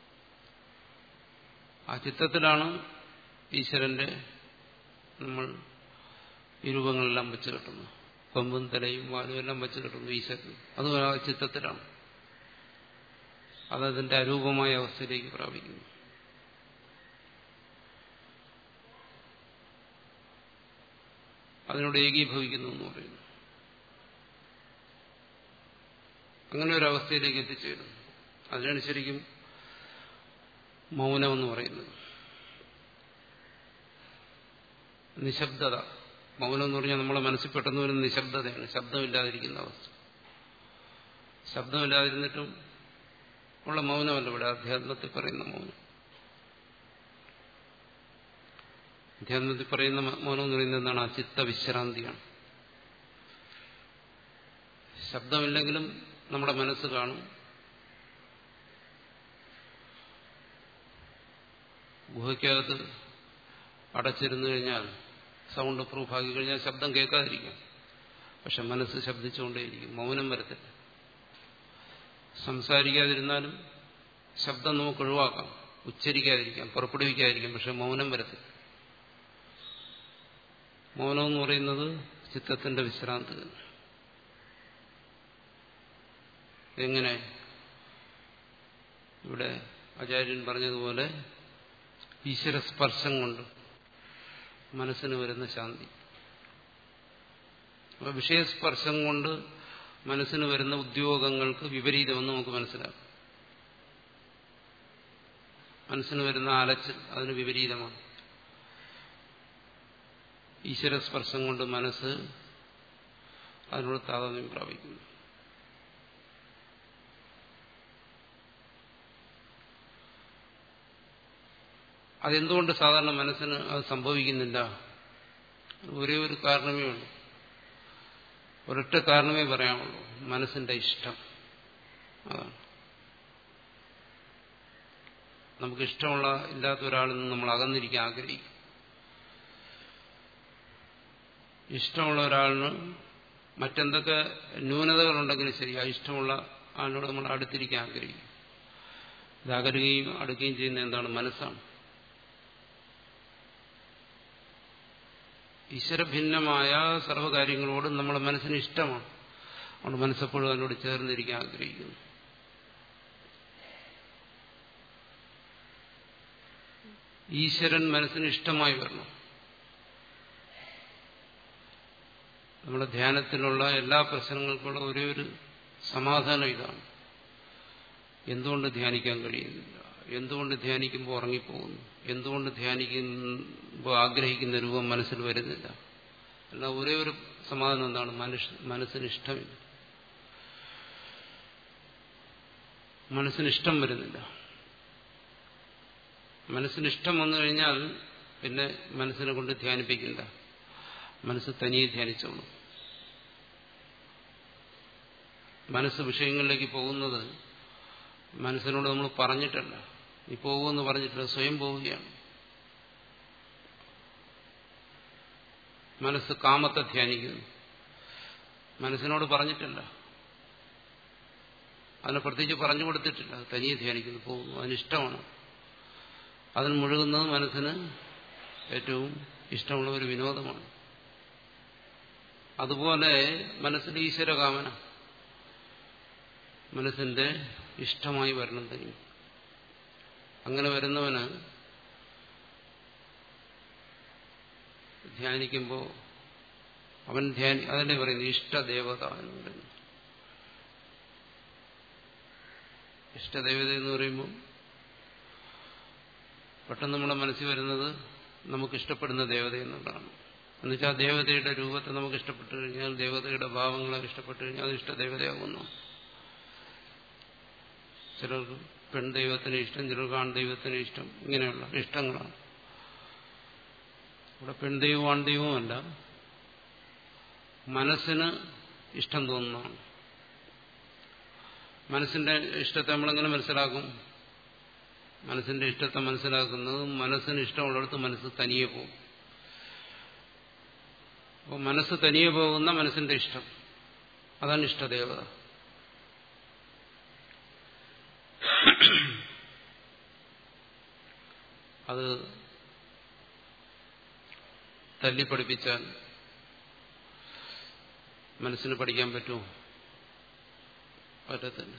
ആ ചിത്തത്തിലാണ് ഈശ്വരന്റെ നമ്മൾ ഈ രൂപങ്ങളെല്ലാം വെച്ച് കെട്ടുന്നത് കൊമ്പും തലയും വാലും എല്ലാം വെച്ച് കെട്ടുന്നു ഈശ്വരൻ അതും ആ ചിത്തത്തിലാണ് അതതിന്റെ അരൂപമായ അവസ്ഥയിലേക്ക് പ്രാപിക്കുന്നു അതിനോട് ഏകീഭവിക്കുന്നു എന്ന് പറയുന്നു അങ്ങനെ ഒരു അവസ്ഥയിലേക്ക് എത്തിച്ചേരുന്നു അതിനാണ് ശരിക്കും മൗനം എന്ന് പറയുന്നത് നിശബ്ദത മൗനം എന്ന് പറഞ്ഞാൽ നമ്മളെ മനസ്സിൽ പെട്ടെന്ന് വരുന്ന നിശബ്ദതയാണ് ശബ്ദമില്ലാതിരിക്കുന്ന അവസ്ഥ ശബ്ദമില്ലാതിരുന്നിട്ടും ഉള്ള മൗനമല്ല ഇവിടെ അധ്യാത്മത്തിൽ പറയുന്ന മൗനം അധ്യാത്മത്തിൽ പറയുന്ന മൗനം എന്ന് പറയുന്നത് എന്താണ് ആ ചിത്തവിശ്രാന്തിയാണ് ശബ്ദമില്ലെങ്കിലും നമ്മുടെ മനസ്സ് കാണും ഗുഹയ്ക്കകത്ത് അടച്ചിരുന്നു കഴിഞ്ഞാൽ സൗണ്ട് പ്രൂഫ് ആക്കി കഴിഞ്ഞാൽ ശബ്ദം കേൾക്കാതിരിക്കും പക്ഷെ മനസ്സ് ശബ്ദിച്ചുകൊണ്ടേയിരിക്കും മൗനം വരത്തില്ല സംസാരിക്കാതിരുന്നാലും ശബ്ദം നമുക്ക് ഒഴിവാക്കാം ഉച്ചരിക്കാതിരിക്കാം പുറപ്പെടുവിക്കാതിരിക്കാം പക്ഷെ മൗനം വരത്തില്ല മൗനം എന്ന് പറയുന്നത് ചിത്തത്തിന്റെ വിശ്രാന്തി തന്നെ എങ്ങനെ ഇവിടെ ആചാര്യൻ പറഞ്ഞതുപോലെ ഈശ്വരസ്പർശം കൊണ്ട് മനസ്സിന് വരുന്ന ശാന്തി അപ്പൊ വിഷയസ്പർശം കൊണ്ട് മനസ്സിന് വരുന്ന ഉദ്യോഗങ്ങൾക്ക് വിപരീതമെന്ന് നമുക്ക് മനസ്സിലാക്കാം മനസ്സിന് വരുന്ന അലച്ചിൽ അതിന് വിപരീതമാണ് ഈശ്വരസ്പർശം കൊണ്ട് മനസ്സ് അതിനോട് താതാത്മ്യം പ്രാപിക്കുന്നു അതെന്തുകൊണ്ട് സാധാരണ മനസ്സിന് അത് സംഭവിക്കുന്നില്ല ഒരേ ഒരു കാരണമേ ഉള്ളൂ ഒരൊറ്റ കാരണമേ പറയാമുള്ളൂ മനസ്സിന്റെ ഇഷ്ടം അതാണ് നമുക്ക് ഇഷ്ടമുള്ള ഇല്ലാത്ത ഒരാളിൽ നിന്ന് നമ്മൾ അകന്നിരിക്കാൻ ആഗ്രഹിക്കും ഇഷ്ടമുള്ള ഒരാളിന് മറ്റെന്തൊക്കെ ന്യൂനതകളുണ്ടെങ്കിലും ശരി ആ ഇഷ്ടമുള്ള ആളിനോട് നമ്മൾ അടുത്തിരിക്കാൻ ആഗ്രഹിക്കും ഇത് അകലുകയും അടുക്കുകയും ചെയ്യുന്ന എന്താണ് മനസ്സാണ് ഈശ്വരഭിന്നമായ സർവ്വകാര്യങ്ങളോടും നമ്മുടെ മനസ്സിന് ഇഷ്ടമാണ് അതുകൊണ്ട് മനസ്സെപ്പോഴും അതിനോട് ചേർന്നിരിക്കാൻ ആഗ്രഹിക്കുന്നു ഈശ്വരൻ മനസ്സിന് ഇഷ്ടമായി വരണം നമ്മുടെ ധ്യാനത്തിലുള്ള എല്ലാ പ്രശ്നങ്ങൾക്കുള്ള ഒരേ ഒരു സമാധാനം ഇതാണ് എന്തുകൊണ്ട് ധ്യാനിക്കാൻ കഴിയുന്നില്ല എന്തുകൊണ്ട് ധ്യാനിക്കുമ്പോൾ ഉറങ്ങിപ്പോകുന്നു എന്തുകൊണ്ട് ധ്യാനിക്കുമ്പോൾ ആഗ്രഹിക്കുന്ന രൂപം മനസ്സിൽ വരുന്നില്ല അല്ല ഒരേ ഒരു സമാധാനം എന്താണ് മനുഷ്യ മനസ്സിന് ഇഷ്ടമില്ല മനസ്സിന് ഇഷ്ടം വരുന്നില്ല മനസ്സിന് ഇഷ്ടം വന്നു കഴിഞ്ഞാൽ പിന്നെ മനസ്സിനെ കൊണ്ട് ധ്യാനിപ്പിക്കില്ല മനസ്സ് തനിയെ ധ്യാനിച്ചോളൂ മനസ്സ് വിഷയങ്ങളിലേക്ക് പോകുന്നത് മനസ്സിനോട് നമ്മൾ പറഞ്ഞിട്ടല്ല നീ പോകുമെന്ന് പറഞ്ഞിട്ടില്ല സ്വയം പോവുകയാണ് മനസ്സ് കാമത്തെ ധ്യാനിക്കുന്നു മനസ്സിനോട് പറഞ്ഞിട്ടല്ല അതിനെ പ്രത്യേകിച്ച് പറഞ്ഞു കൊടുത്തിട്ടില്ല അത് തനിയെ ധ്യാനിക്കുന്നു പോകുന്നു അതിനിഷ്ടമാണ് അതിന് മുഴുകുന്നത് മനസ്സിന് ഏറ്റവും ഇഷ്ടമുള്ള ഒരു വിനോദമാണ് അതുപോലെ മനസ്സിൽ ഈശ്വരകാമന മനസ്സിന്റെ ഇഷ്ടമായി വരണം തനി അങ്ങനെ വരുന്നവന് ധ്യാനിക്കുമ്പോൾ അവൻ ധ്യാനി അതല്ലേ പറയുന്നത് ഇഷ്ടദേവത എന്ന് പറയുന്നു ഇഷ്ടദേവത എന്ന് പറയുമ്പോൾ പെട്ടെന്ന് നമ്മുടെ മനസ്സിൽ വരുന്നത് നമുക്ക് ഇഷ്ടപ്പെടുന്ന ദേവത എന്നുള്ളതാണ് എന്നുവെച്ചാൽ ദേവതയുടെ രൂപത്തെ നമുക്ക് ഇഷ്ടപ്പെട്ടു കഴിഞ്ഞാൽ ദേവതയുടെ ഭാവങ്ങളെ ഇഷ്ടപ്പെട്ടു കഴിഞ്ഞാൽ അത് ഇഷ്ടദേവതയാകുന്നു ചിലർക്ക് പെൺദൈവത്തിന് ഇഷ്ടം ചിലർക്ക് ആൺദൈവത്തിന് ഇഷ്ടം ഇങ്ങനെയുള്ള ഇഷ്ടങ്ങളാണ് ഇവിടെ പെൺദൈവവും ആൺദൈവവുമല്ല മനസ്സിന് ഇഷ്ടം തോന്നുന്നതാണ് മനസ്സിന്റെ ഇഷ്ടത്തെ നമ്മളെങ്ങനെ മനസ്സിലാക്കും മനസ്സിന്റെ ഇഷ്ടത്തെ മനസ്സിലാക്കുന്നത് മനസ്സിന് ഇഷ്ടമുള്ളിടത്ത് മനസ്സ് തനിയെ പോകും അപ്പോൾ മനസ്സ് തനിയെ പോകുന്ന മനസ്സിന്റെ ഇഷ്ടം അതാണ് ഇഷ്ടദേവത അത് തല്ലിപ്പഠിപ്പിച്ചാൽ മനസ്സിന് പഠിക്കാൻ പറ്റുമോ പറ്റത്തില്ല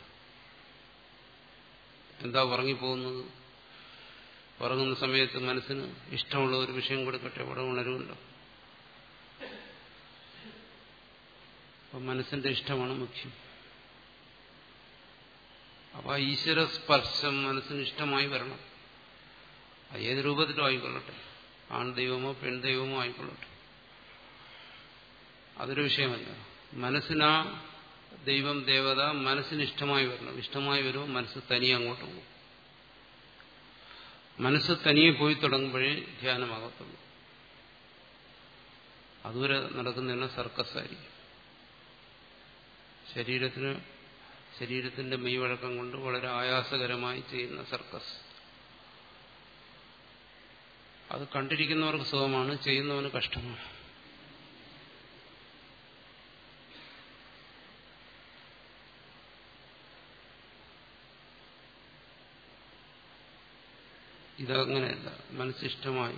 എന്താ ഉറങ്ങിപ്പോകുന്നത് ഉറങ്ങുന്ന സമയത്ത് മനസ്സിന് ഇഷ്ടമുള്ള ഒരു വിഷയം കൊടുക്കട്ടെ അവിടെ ഉണരുമല്ലോ അപ്പം മനസ്സിന്റെ ഇഷ്ടമാണ് മുഖ്യം അപ്പൊ ഈശ്വര സ്പർശം മനസ്സിന് ഇഷ്ടമായി വരണം അത് ഏത് രൂപത്തിലും ആയിക്കൊള്ളട്ടെ ആൺദൈവമോ പെൺദൈവമോ ആയിക്കൊള്ളട്ടെ അതൊരു വിഷയമല്ല മനസ്സിനാ ദൈവം ദേവത മനസ്സിന് ഇഷ്ടമായി വരണം ഇഷ്ടമായി വരുമ്പോൾ മനസ്സ് തനിയെ അങ്ങോട്ട് പോകും മനസ്സ് തനിയെ പോയി തുടങ്ങുമ്പോഴേ ധ്യാനമാകത്തുള്ളൂ അതുവരെ നടക്കുന്നതിന് സർക്കസ് ആയിരിക്കും ശരീരത്തിന് ശരീരത്തിന്റെ മെയ്വഴക്കം കൊണ്ട് വളരെ ആയാസകരമായി ചെയ്യുന്ന സർക്കസ് അത് കണ്ടിരിക്കുന്നവർക്ക് സുഖമാണ് ചെയ്യുന്നവന് കഷ്ടമാണ് ഇതങ്ങനെയല്ല മനസ്സിഷ്ടമായി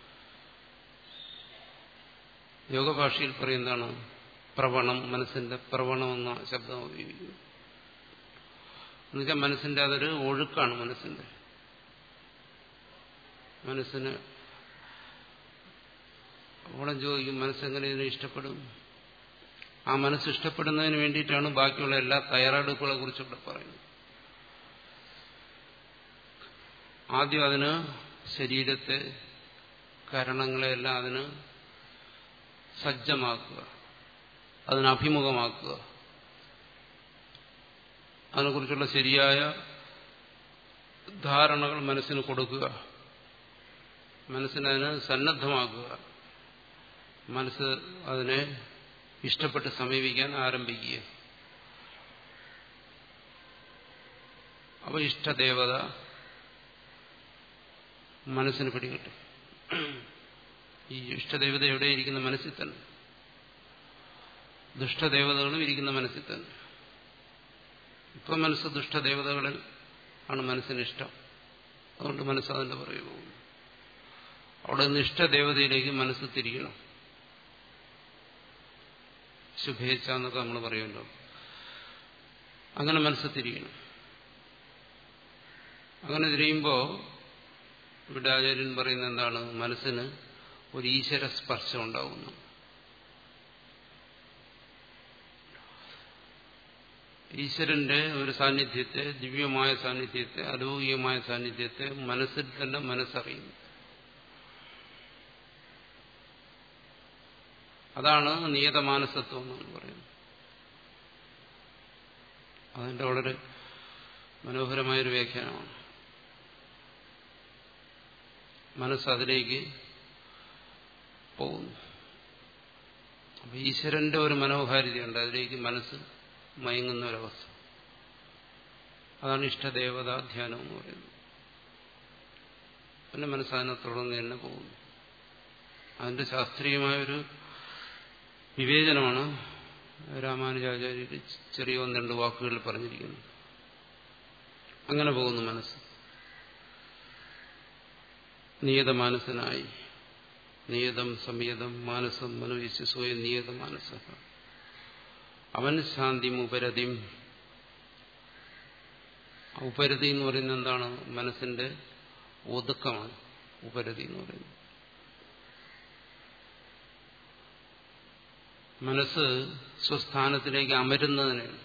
യോഗഭാഷയിൽ പറയുന്നതാണ് പ്രവണം മനസ്സിന്റെ പ്രവണം എന്ന ശബ്ദം ഉപയോഗിക്കുന്നു എന്നുവെച്ചാൽ മനസ്സിന്റെ അതൊരു ഒഴുക്കാണ് മനസ്സിന്റെ മനസ്സിന് അവിടെ ചോദിക്കും മനസ്സെങ്ങനെ ഇതിനെ ഇഷ്ടപ്പെടും ആ മനസ്സ് ഇഷ്ടപ്പെടുന്നതിന് വേണ്ടിയിട്ടാണ് ബാക്കിയുള്ള എല്ലാ തയ്യാറെടുപ്പുകളെ കുറിച്ചുകൂടെ പറയുന്നത് ആദ്യം അതിന് ശരീരത്തെ കരണങ്ങളെല്ലാം അതിന് സജ്ജമാക്കുക അതിന് അഭിമുഖമാക്കുക അതിനെക്കുറിച്ചുള്ള ശരിയായ ധാരണകൾ മനസ്സിന് കൊടുക്കുക മനസ്സിനതിന് സന്നദ്ധമാക്കുക മനസ്സ് അതിനെ ഇഷ്ടപ്പെട്ട് സമീപിക്കാൻ ആരംഭിക്കുക അപ്പോൾ ഇഷ്ടദേവത മനസ്സിന് പിടികിട്ടും ഈ ഇഷ്ടദേവത എവിടെ ഇരിക്കുന്ന മനസ്സിൽ തന്നെ ദുഷ്ടദേവതകളും ഇരിക്കുന്ന മനസ്സിൽ തന്നെ ഇപ്പൊ മനസ്സ് ദുഷ്ടദേവതകളിൽ ആണ് മനസ്സിന് ഇഷ്ടം അതുകൊണ്ട് മനസ്സ് അതിന്റെ പുറകെ പോകുന്നു അവിടെ നിന്ന് ഇഷ്ടദേവതയിലേക്ക് മനസ്സ് തിരിക്കണം ശുഭേച്ഛ എന്നൊക്കെ നമ്മൾ പറയുമല്ലോ അങ്ങനെ മനസ്സ് തിരിയണം അങ്ങനെ തിരിയുമ്പോൾ ഇവിടെ ആചാര്യൻ പറയുന്നത് എന്താണ് മനസ്സിന് ഒരു ഈശ്വര സ്പർശം ഉണ്ടാകുന്നു ഈശ്വരന്റെ ഒരു സാന്നിധ്യത്തെ ദിവ്യമായ സാന്നിധ്യത്തെ അലൗകികമായ സാന്നിധ്യത്തെ മനസ്സിൽ തന്നെ മനസ്സറിയുന്നു അതാണ് നിയതമാനസത്വം എന്ന് പറയുന്നത് അതിന്റെ വളരെ മനോഹരമായൊരു വ്യാഖ്യാനമാണ് മനസ്സ് അതിലേക്ക് പോകുന്നു അപ്പൊ ഈശ്വരന്റെ ഒരു മനോഹാരിതയുണ്ട് അതിലേക്ക് മനസ്സ് മയങ്ങുന്ന ഒരവസ്ഥ അതാണ് ഇഷ്ടദേവതാ ധ്യാനം എന്ന് പറയുന്നത് പിന്നെ മനസ്സതിനെ തുടർന്ന് തന്നെ പോകുന്നു അതിന്റെ ശാസ്ത്രീയമായൊരു വിവേചനമാണ് രാമാനുജാചാര്യർ ചെറിയ ഒന്ന് രണ്ട് വാക്കുകളിൽ പറഞ്ഞിരിക്കുന്നത് അങ്ങനെ പോകുന്നു മനസ്സ് നിയത മാനസനായി നിയതം സംയതം മാനസം മനോവിച്ച് സ്വയം നിയത മാനസ അവൻ ശാന്തിം ഉപരതിയും ഉപരതി എന്ന് പറയുന്നത് എന്താണ് മനസ്സിന്റെ ഒതുക്കമാണ് ഉപരതി എന്ന് പറയുന്നത് മനസ്സ് സ്വസ്ഥാനത്തിലേക്ക് അമരുന്നതിനാണ്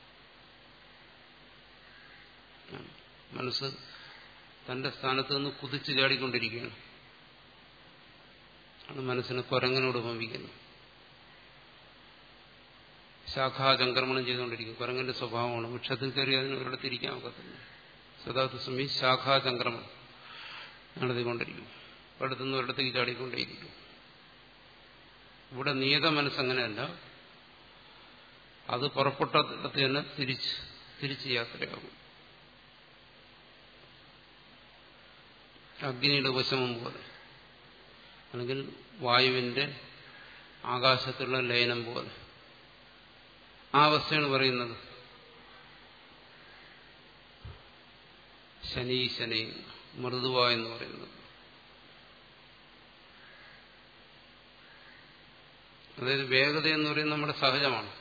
മനസ്സ് തന്റെ സ്ഥാനത്ത് നിന്ന് കുതിച്ചു ചാടിക്കൊണ്ടിരിക്കുകയാണ് ആണ് മനസ്സിനെ കുരങ്ങനോട് ഉപമിക്കുന്നത് ശാഖാചംക്രമണം ചെയ്തുകൊണ്ടിരിക്കും കുരങ്ങന്റെ സ്വഭാവമാണ് വൃക്ഷത്തിൽ കയറി അതിന് ഒരിടത്തിരിക്കാൻ ഒക്കത്തില്ല സദാത്ത് സമയം ശാഖാചംക്രമണം നടത്തിക്കൊണ്ടിരിക്കും ഒരിടത്തുനിന്ന് ഒരിടത്തേക്ക് ചാടിക്കൊണ്ടേയിരിക്കും ഇവിടെ നിയത മനസ്സങ്ങനെയല്ല അത് പുറപ്പെട്ടിടത്ത് തന്നെ തിരിച്ച് തിരിച്ച് യാത്രയാകും അഗ്നിയുടെ ഉപശമം പോലെ അല്ലെങ്കിൽ വായുവിന്റെ ആകാശത്തുള്ള ലയനം പോലെ ആ അവസ്ഥയാണ് പറയുന്നത് ശനി ശനി മൃദുവ എന്ന് പറയുന്നത് അതായത് വേഗത എന്ന് പറയുന്നത് നമ്മുടെ സഹജമാണ്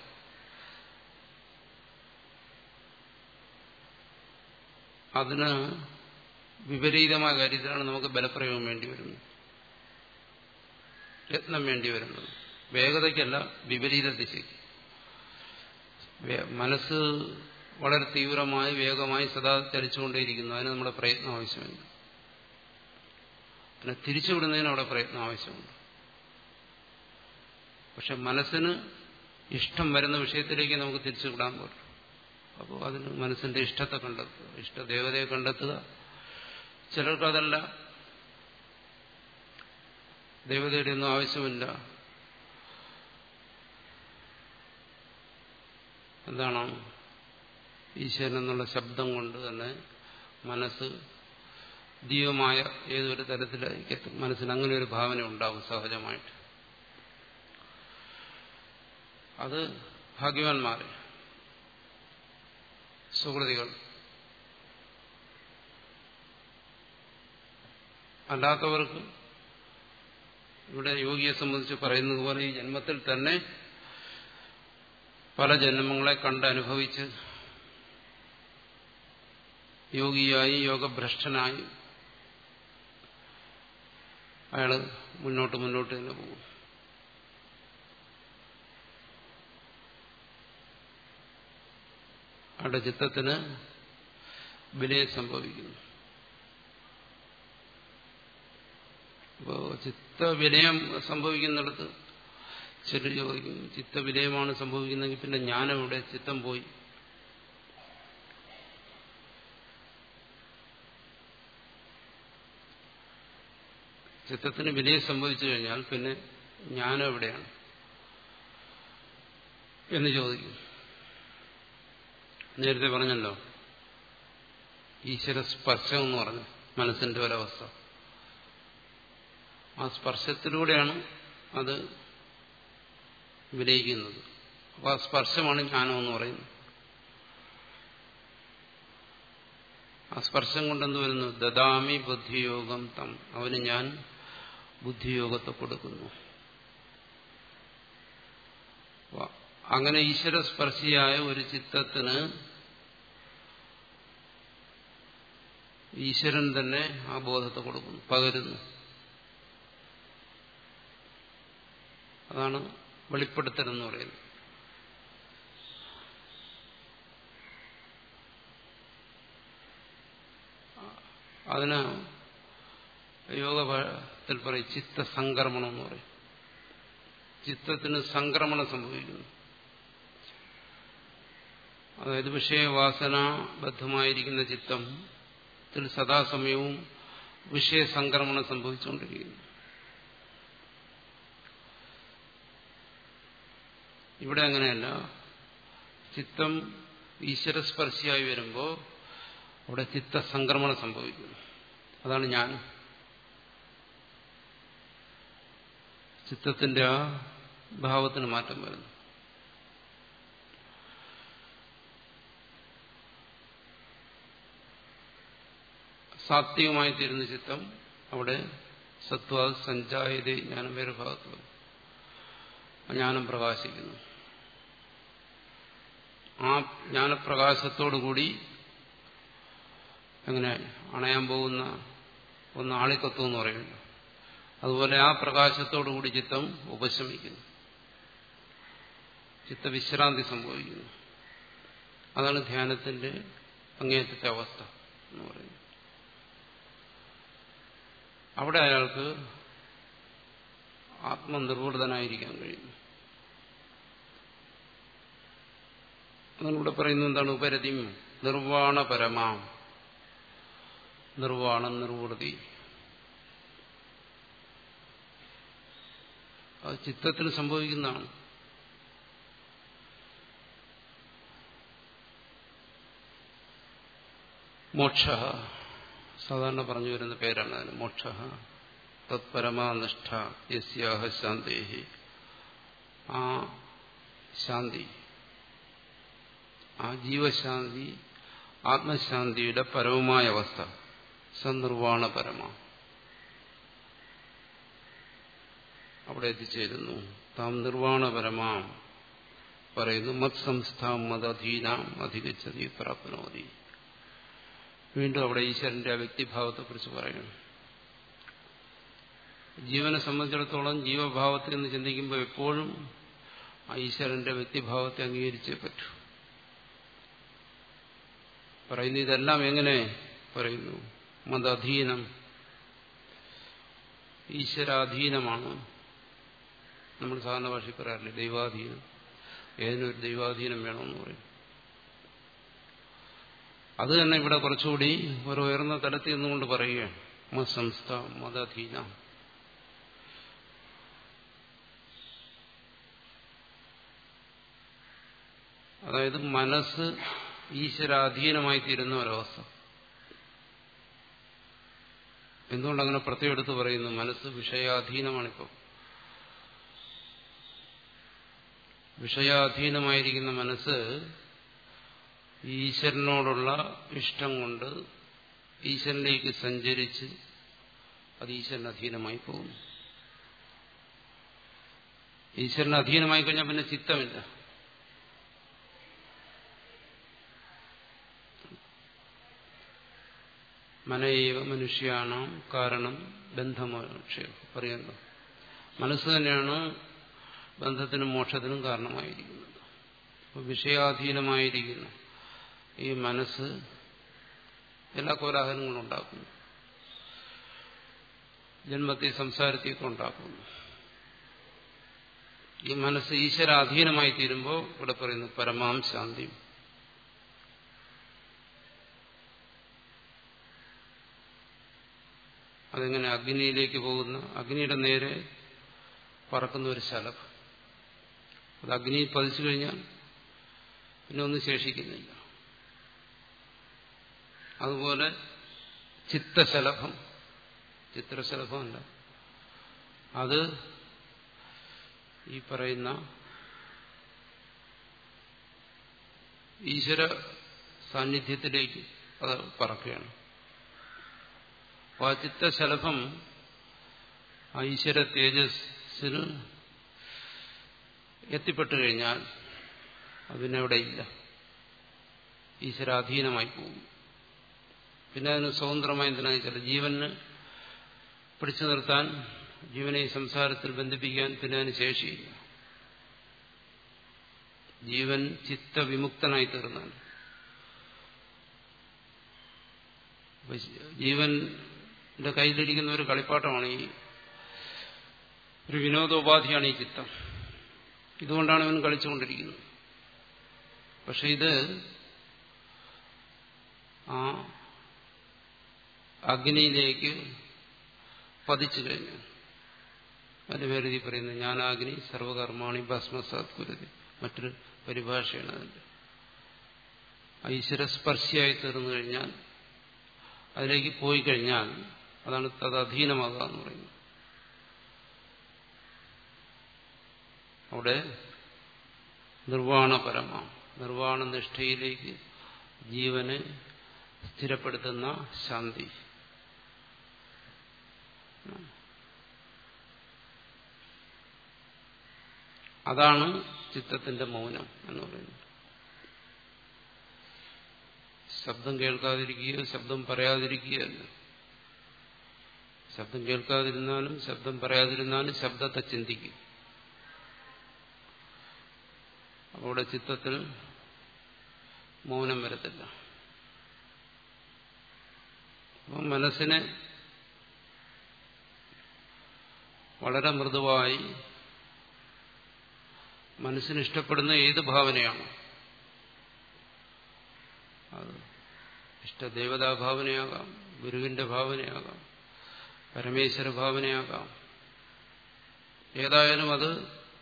അതിന് വിപരീതമായ കാര്യത്തിലാണ് നമുക്ക് ബലപ്രയോഗം വേണ്ടി വരുന്നത് യത്നം വേണ്ടി വരുന്നത് വേഗതയ്ക്കല്ല വിപരീത ദിശയ്ക്ക് മനസ്സ് വളരെ തീവ്രമായി വേഗമായി സദാ ചലിച്ചുകൊണ്ടേയിരിക്കുന്നു അതിന് നമ്മുടെ പ്രയത്നം ആവശ്യമുണ്ട് പിന്നെ തിരിച്ചുവിടുന്നതിന് അവിടെ പ്രയത്നം ആവശ്യമുണ്ട് പക്ഷെ മനസ്സിന് ഇഷ്ടം വരുന്ന വിഷയത്തിലേക്ക് നമുക്ക് തിരിച്ചുവിടാൻ പറ്റും അപ്പോൾ അതിന് മനസ്സിന്റെ ഇഷ്ടത്തെ കണ്ടെത്തുക ഇഷ്ടദേവതയെ കണ്ടെത്തുക ചിലർക്ക് അതല്ല ദേവതയുടെ ഒന്നും ആവശ്യമില്ല എന്താണ് ഈശ്വരൻ എന്നുള്ള ശബ്ദം കൊണ്ട് തന്നെ മനസ്സ് ദീവമായ ഏതൊരു തരത്തിലേക്ക് എത്തും മനസ്സിന് അങ്ങനെ ഒരു ഭാവന ഉണ്ടാവും സഹജമായിട്ട് അത് ഭാഗ്യവാന്മാരെ സുഹൃതികൾ അല്ലാത്തവർക്ക് ഇവിടെ യോഗിയെ സംബന്ധിച്ച് പറയുന്നത് പോലെ ഈ ജന്മത്തിൽ തന്നെ പല ജന്മങ്ങളെ കണ്ടനുഭവിച്ച് യോഗിയായി യോഗഭ്രഷ്ടനായി അയാൾ മുന്നോട്ട് മുന്നോട്ട് തന്നെ പോകും അയാളുടെ ചിത്തത്തിന് വിലയം സംഭവിക്കുന്നു അപ്പോ ചിത്തവിലയം സംഭവിക്കുന്നിടത്ത് ചിലർ ചോദിക്കും ചിത്തവിലയമാണ് സംഭവിക്കുന്നതെങ്കിൽ പിന്നെ ജ്ഞാനവിടെ ചിത്തം പോയി ചിത്തത്തിന് വിലയം സംഭവിച്ചു കഴിഞ്ഞാൽ പിന്നെ ജ്ഞാനം എവിടെയാണ് എന്ന് ചോദിക്കും നേരത്തെ പറഞ്ഞല്ലോ ഈശ്വര സ്പർശം എന്ന് പറഞ്ഞു മനസ്സിന്റെ ഒരവസ്ഥ ആ സ്പർശത്തിലൂടെയാണ് അത് വിലയിക്കുന്നത് അപ്പോൾ ആ സ്പർശമാണ് ജ്ഞാനം എന്ന് പറയുന്നത് ആ സ്പർശം കൊണ്ടെന്ത് വരുന്നു ദദാമി ബുദ്ധിയോഗം തം അവന് ഞാൻ ബുദ്ധിയോഗത്തെ കൊടുക്കുന്നു അങ്ങനെ ഈശ്വരസ്പർശിയായ ഒരു ചിത്തത്തിന് ഈശ്വരൻ തന്നെ ആ ബോധത്തെ കൊടുക്കുന്നു പകരുന്നു അതാണ് വെളിപ്പെടുത്തലെന്ന് പറയുന്നത് അതിന് യോഗത്തിൽ പറയും ചിത്തസംക്രമണം എന്ന് പറയും ചിത്തത്തിന് സംക്രമണം സംഭവിക്കുന്നു അതായത് വിഷയവാസനാബദ്ധമായിരിക്കുന്ന ചിത്തത്തിൽ സദാസമയവും വിഷയസംക്രമണം സംഭവിച്ചുകൊണ്ടിരിക്കുന്നു ഇവിടെ അങ്ങനെയല്ല ചിത്തം ഈശ്വരസ്പർശിയായി വരുമ്പോൾ അവിടെ ചിത്തസംക്രമണം സംഭവിക്കുന്നു അതാണ് ഞാൻ ചിത്തത്തിന്റെ ആ ഭാവത്തിന് മാറ്റം വരുന്നു സാത്വികമായി തീരുന്ന ചിത്തം അവിടെ സത്വ സഞ്ചായത ജ്ഞാനം വേറെ ഭാഗത്ത് വരും ജ്ഞാനം പ്രകാശിക്കുന്നു ആ ജ്ഞാനപ്രകാശത്തോടുകൂടി എങ്ങനെ അണയാൻ പോകുന്ന ഒന്ന് ആളിക്കത്വം എന്ന് പറയുന്നു അതുപോലെ ആ പ്രകാശത്തോടുകൂടി ചിത്തം ഉപശമിക്കുന്നു ചിത്തവിശ്രാന്തി സംഭവിക്കുന്നു അതാണ് ധ്യാനത്തിന്റെ അങ്ങേറ്റത്തെ അവസ്ഥ എന്ന് പറയുന്നത് അവിടെ അയാൾക്ക് ആത്മനിർവൃതനായിരിക്കാൻ കഴിയുന്നു അതിലൂടെ പറയുന്നത് എന്താണ് ഉപരതിം നിർവാണപരമാം നിർവാണം നിർവൃതി അത് ചിത്തത്തിന് സംഭവിക്കുന്നതാണ് മോക്ഷ സാധാരണ പറഞ്ഞു വരുന്ന പേരാണ് അതിന് മോക്ഷ തത്പരമാനിഷ്ഠ യസ്യാഹ ശാന്തേഹി ആ ശാന്തി ആ ജീവശാന്തി ആത്മശാന്തിയുടെ പരമമായ അവസ്ഥ സനിർവാണ പരമ അവിടെ എത്തിച്ചേരുന്നു താം നിർവാണപരമാം പറയുന്നു മത് സംസ്ഥാം മതധീനാം അധികച്ചതി പ്രാപ്നോതി വീണ്ടും അവിടെ ഈശ്വരന്റെ ആ വ്യക്തിഭാവത്തെക്കുറിച്ച് പറയുന്നു ജീവനെ സംബന്ധിച്ചിടത്തോളം ജീവഭാവത്തിൽ നിന്ന് ചിന്തിക്കുമ്പോൾ എപ്പോഴും ആ ഈശ്വരന്റെ വ്യക്തിഭാവത്തെ അംഗീകരിച്ചേ പറ്റൂ പറയുന്നു ഇതെല്ലാം എങ്ങനെ പറയുന്നു മതധീനം ഈശ്വരാധീനമാണ് നമ്മൾ സാധാരണ ഭാഷയിൽ പറയാറില്ലേ ദൈവാധീനം ഏതിനൊരു ദൈവാധീനം വേണമെന്ന് പറയും അത് തന്നെ ഇവിടെ കുറച്ചുകൂടി ഒരു ഉയർന്ന തലത്തിൽ നിന്നുകൊണ്ട് പറയുകയാണ് മതസംസ്ഥ മതധീന അതായത് മനസ്സ് ഈശ്വരാധീനമായി തീരുന്ന ഒരവസ്ഥ എന്തുകൊണ്ടങ്ങനെ പ്രത്യേകം എടുത്ത് പറയുന്നു മനസ്സ് വിഷയാധീനമാണിപ്പോൾ വിഷയാധീനമായിരിക്കുന്ന മനസ്സ് ഈശ്വരനോടുള്ള ഇഷ്ടം കൊണ്ട് ഈശ്വരനിലേക്ക് സഞ്ചരിച്ച് അത് ഈശ്വരന് അധീനമായി പോകുന്നു ഈശ്വരന് അധീനമായി കഴിഞ്ഞാൽ പിന്നെ ചിത്തമില്ല മനയേവ മനുഷ്യാണ് കാരണം ബന്ധമോക്ഷ പറയുന്നു മനസ്സ് തന്നെയാണ് ബന്ധത്തിനും മോക്ഷത്തിനും കാരണമായിരിക്കുന്നത് അപ്പോൾ വിഷയാധീനമായിരിക്കുന്ന ഈ മനസ്സ് എല്ലാ കോലാഹലങ്ങളും ഉണ്ടാക്കുന്നു ജന്മത്തെ സംസാരത്തെയൊക്കെ ഉണ്ടാക്കുന്നു ഈ മനസ്സ് ഈശ്വരാധീനമായി തീരുമ്പോൾ ഇവിടെ പറയുന്നു പരമാം ശാന്തി അതെങ്ങനെ അഗ്നിയിലേക്ക് പോകുന്ന അഗ്നിയുടെ നേരെ പറക്കുന്ന ഒരു ശലഭം അത് അഗ്നിയിൽ പതിച്ചു കഴിഞ്ഞാൽ പിന്നെ ഒന്നും ശേഷിക്കുന്നില്ല അതുപോലെ ചിത്തശലഭം ചിത്രശലഭമല്ല അത് ഈ പറയുന്ന ഈശ്വര സാന്നിധ്യത്തിലേക്ക് അത് പറക്കുകയാണ് അപ്പോൾ ആ ചിത്തശലഭം ആ ഈശ്വര തേജസ്സിന് എത്തിപ്പെട്ടു കഴിഞ്ഞാൽ അത് പിന്നെ അവിടെ ഇല്ല ഈശ്വരാധീനമായി പോകും പിന്നെ അതിന് സ്വതന്ത്രമായി എന്തിനാ വെച്ചാൽ ജീവന് പിടിച്ചു നിർത്താൻ ജീവനെ ഈ സംസാരത്തിൽ ബന്ധിപ്പിക്കാൻ പിന്നെ അതിന് ശേഷിയില്ല ജീവൻ ചിത്തവിമുക്തനായി തീർന്നാണ് ജീവന്റെ കയ്യിലിരിക്കുന്ന ഒരു കളിപ്പാട്ടമാണ് ഈ ഒരു വിനോദോപാധിയാണ് ഈ ചിത്തം ഇതുകൊണ്ടാണ് അവൻ കളിച്ചുകൊണ്ടിരിക്കുന്നത് പക്ഷെ ഇത് ആ അഗ്നിയിലേക്ക് പതിച്ചു കഴിഞ്ഞു അതിന്റെ പേര് ഈ പറയുന്നത് ജ്ഞാനാഗ്നി സർവകർമാണി ഭസ്മസാത് കുരുതി മറ്റൊരു പരിഭാഷയാണ് അതിന്റെ ഐശ്വരസ്പർശിയായി തീർന്നു കഴിഞ്ഞാൽ അതിലേക്ക് പോയി കഴിഞ്ഞാൽ അതാണ് തത് അധീനമാകുക എന്ന് പറയുന്നത് അവിടെ നിർവാണപരമ നിർവാണ നിഷ്ഠയിലേക്ക് ജീവനെ സ്ഥിരപ്പെടുത്തുന്ന ശാന്തി അതാണ് ചിത്തത്തിന്റെ മൗനം എന്ന് പറയുന്നത് ശബ്ദം കേൾക്കാതിരിക്കുകയോ ശബ്ദം പറയാതിരിക്കുകയല്ല ശബ്ദം കേൾക്കാതിരുന്നാലും ശബ്ദം പറയാതിരുന്നാലും ശബ്ദത്തെ ചിന്തിക്കും അവിടെ ചിത്തത്തിൽ മൗനം വരത്തില്ല അപ്പം മനസ്സിനെ വളരെ മൃദുവായി മനസ്സിന് ഇഷ്ടപ്പെടുന്ന ഏത് ഭാവനയാണ് അത് ഇഷ്ടദേവതാ ഭാവനയാകാം ഗുരുവിന്റെ ഭാവനയാകാം പരമേശ്വര ഭാവനയാകാം ഏതായാലും അത്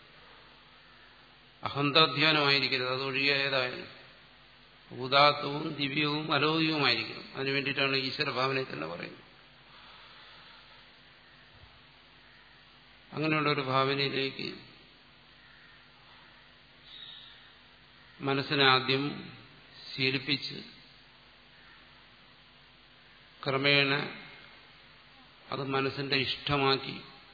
അഹന്താധ്യാനമായിരിക്കരുത് അതൊഴികെ ഏതായാലും ഉദാത്തവും ദിവ്യവും അലൗകികവുമായിരിക്കണം അതിനു വേണ്ടിയിട്ടാണ് ഈശ്വര ഭാവനയെ തന്നെ പറയുന്നത് അങ്ങനെയുള്ള ഒരു ഭാവനയിലേക്ക് മനസ്സിനെ ആദ്യം ശീലിപ്പിച്ച് ക്രമേണ അത് മനസ്സിന്റെ ഇഷ്ടമാക്കി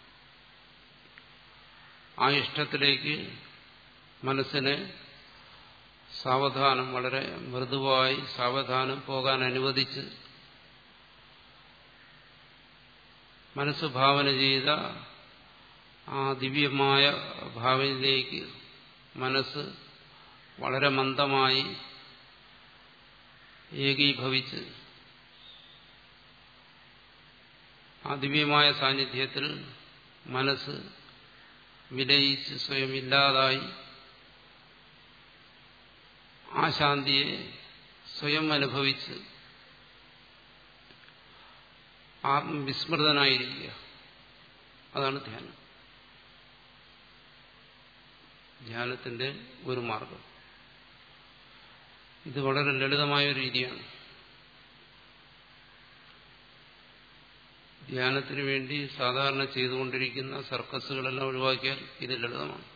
ആ ഇഷ്ടത്തിലേക്ക് മനസ്സിനെ സാവധാനം വളരെ മൃദുവായി സാവധാനം പോകാൻ അനുവദിച്ച് മനസ്സ് ഭാവന ചെയ്ത ആ ദിവ്യമായ ഭാവനയിലേക്ക് മനസ്സ് വളരെ മന്ദമായി ഏകീഭവിച്ച് ആ ദിവ്യമായ സാന്നിധ്യത്തിൽ മനസ്സ് വിലയിച്ച് സ്വയം ഇല്ലാതായി ആ ശാന്തിയെ സ്വയം അനുഭവിച്ച് ആത്മവിസ്മൃതനായിരിക്കുക അതാണ് ധ്യാനം ധ്യാനത്തിന്റെ ഒരു മാർഗം ഇത് വളരെ ലളിതമായ ഒരു രീതിയാണ് ധ്യാനത്തിന് വേണ്ടി സാധാരണ ചെയ്തുകൊണ്ടിരിക്കുന്ന സർക്കസുകളെല്ലാം ഒഴിവാക്കിയാൽ ഇത് ലളിതമാണ്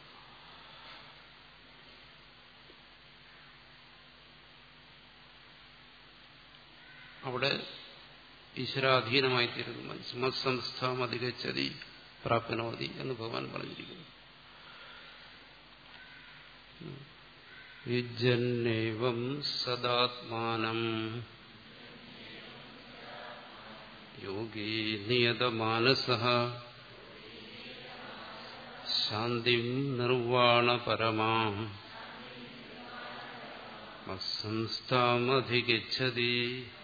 അവിടെ ഈശ്വരാധീനമായിത്തീരുന്നു സ്മത്സംസ്ഥം അധികച്ചതി പ്രാപ്നോതി എന്ന് ഭഗവാൻ പറഞ്ഞിരിക്കുന്നു യുജന്നേവം സദാത്മാനം യോഗീ നിയതമാനസ ശാന്തിം നിർവാണപരമാം സംസ്ഥാമധിഗച്ഛതി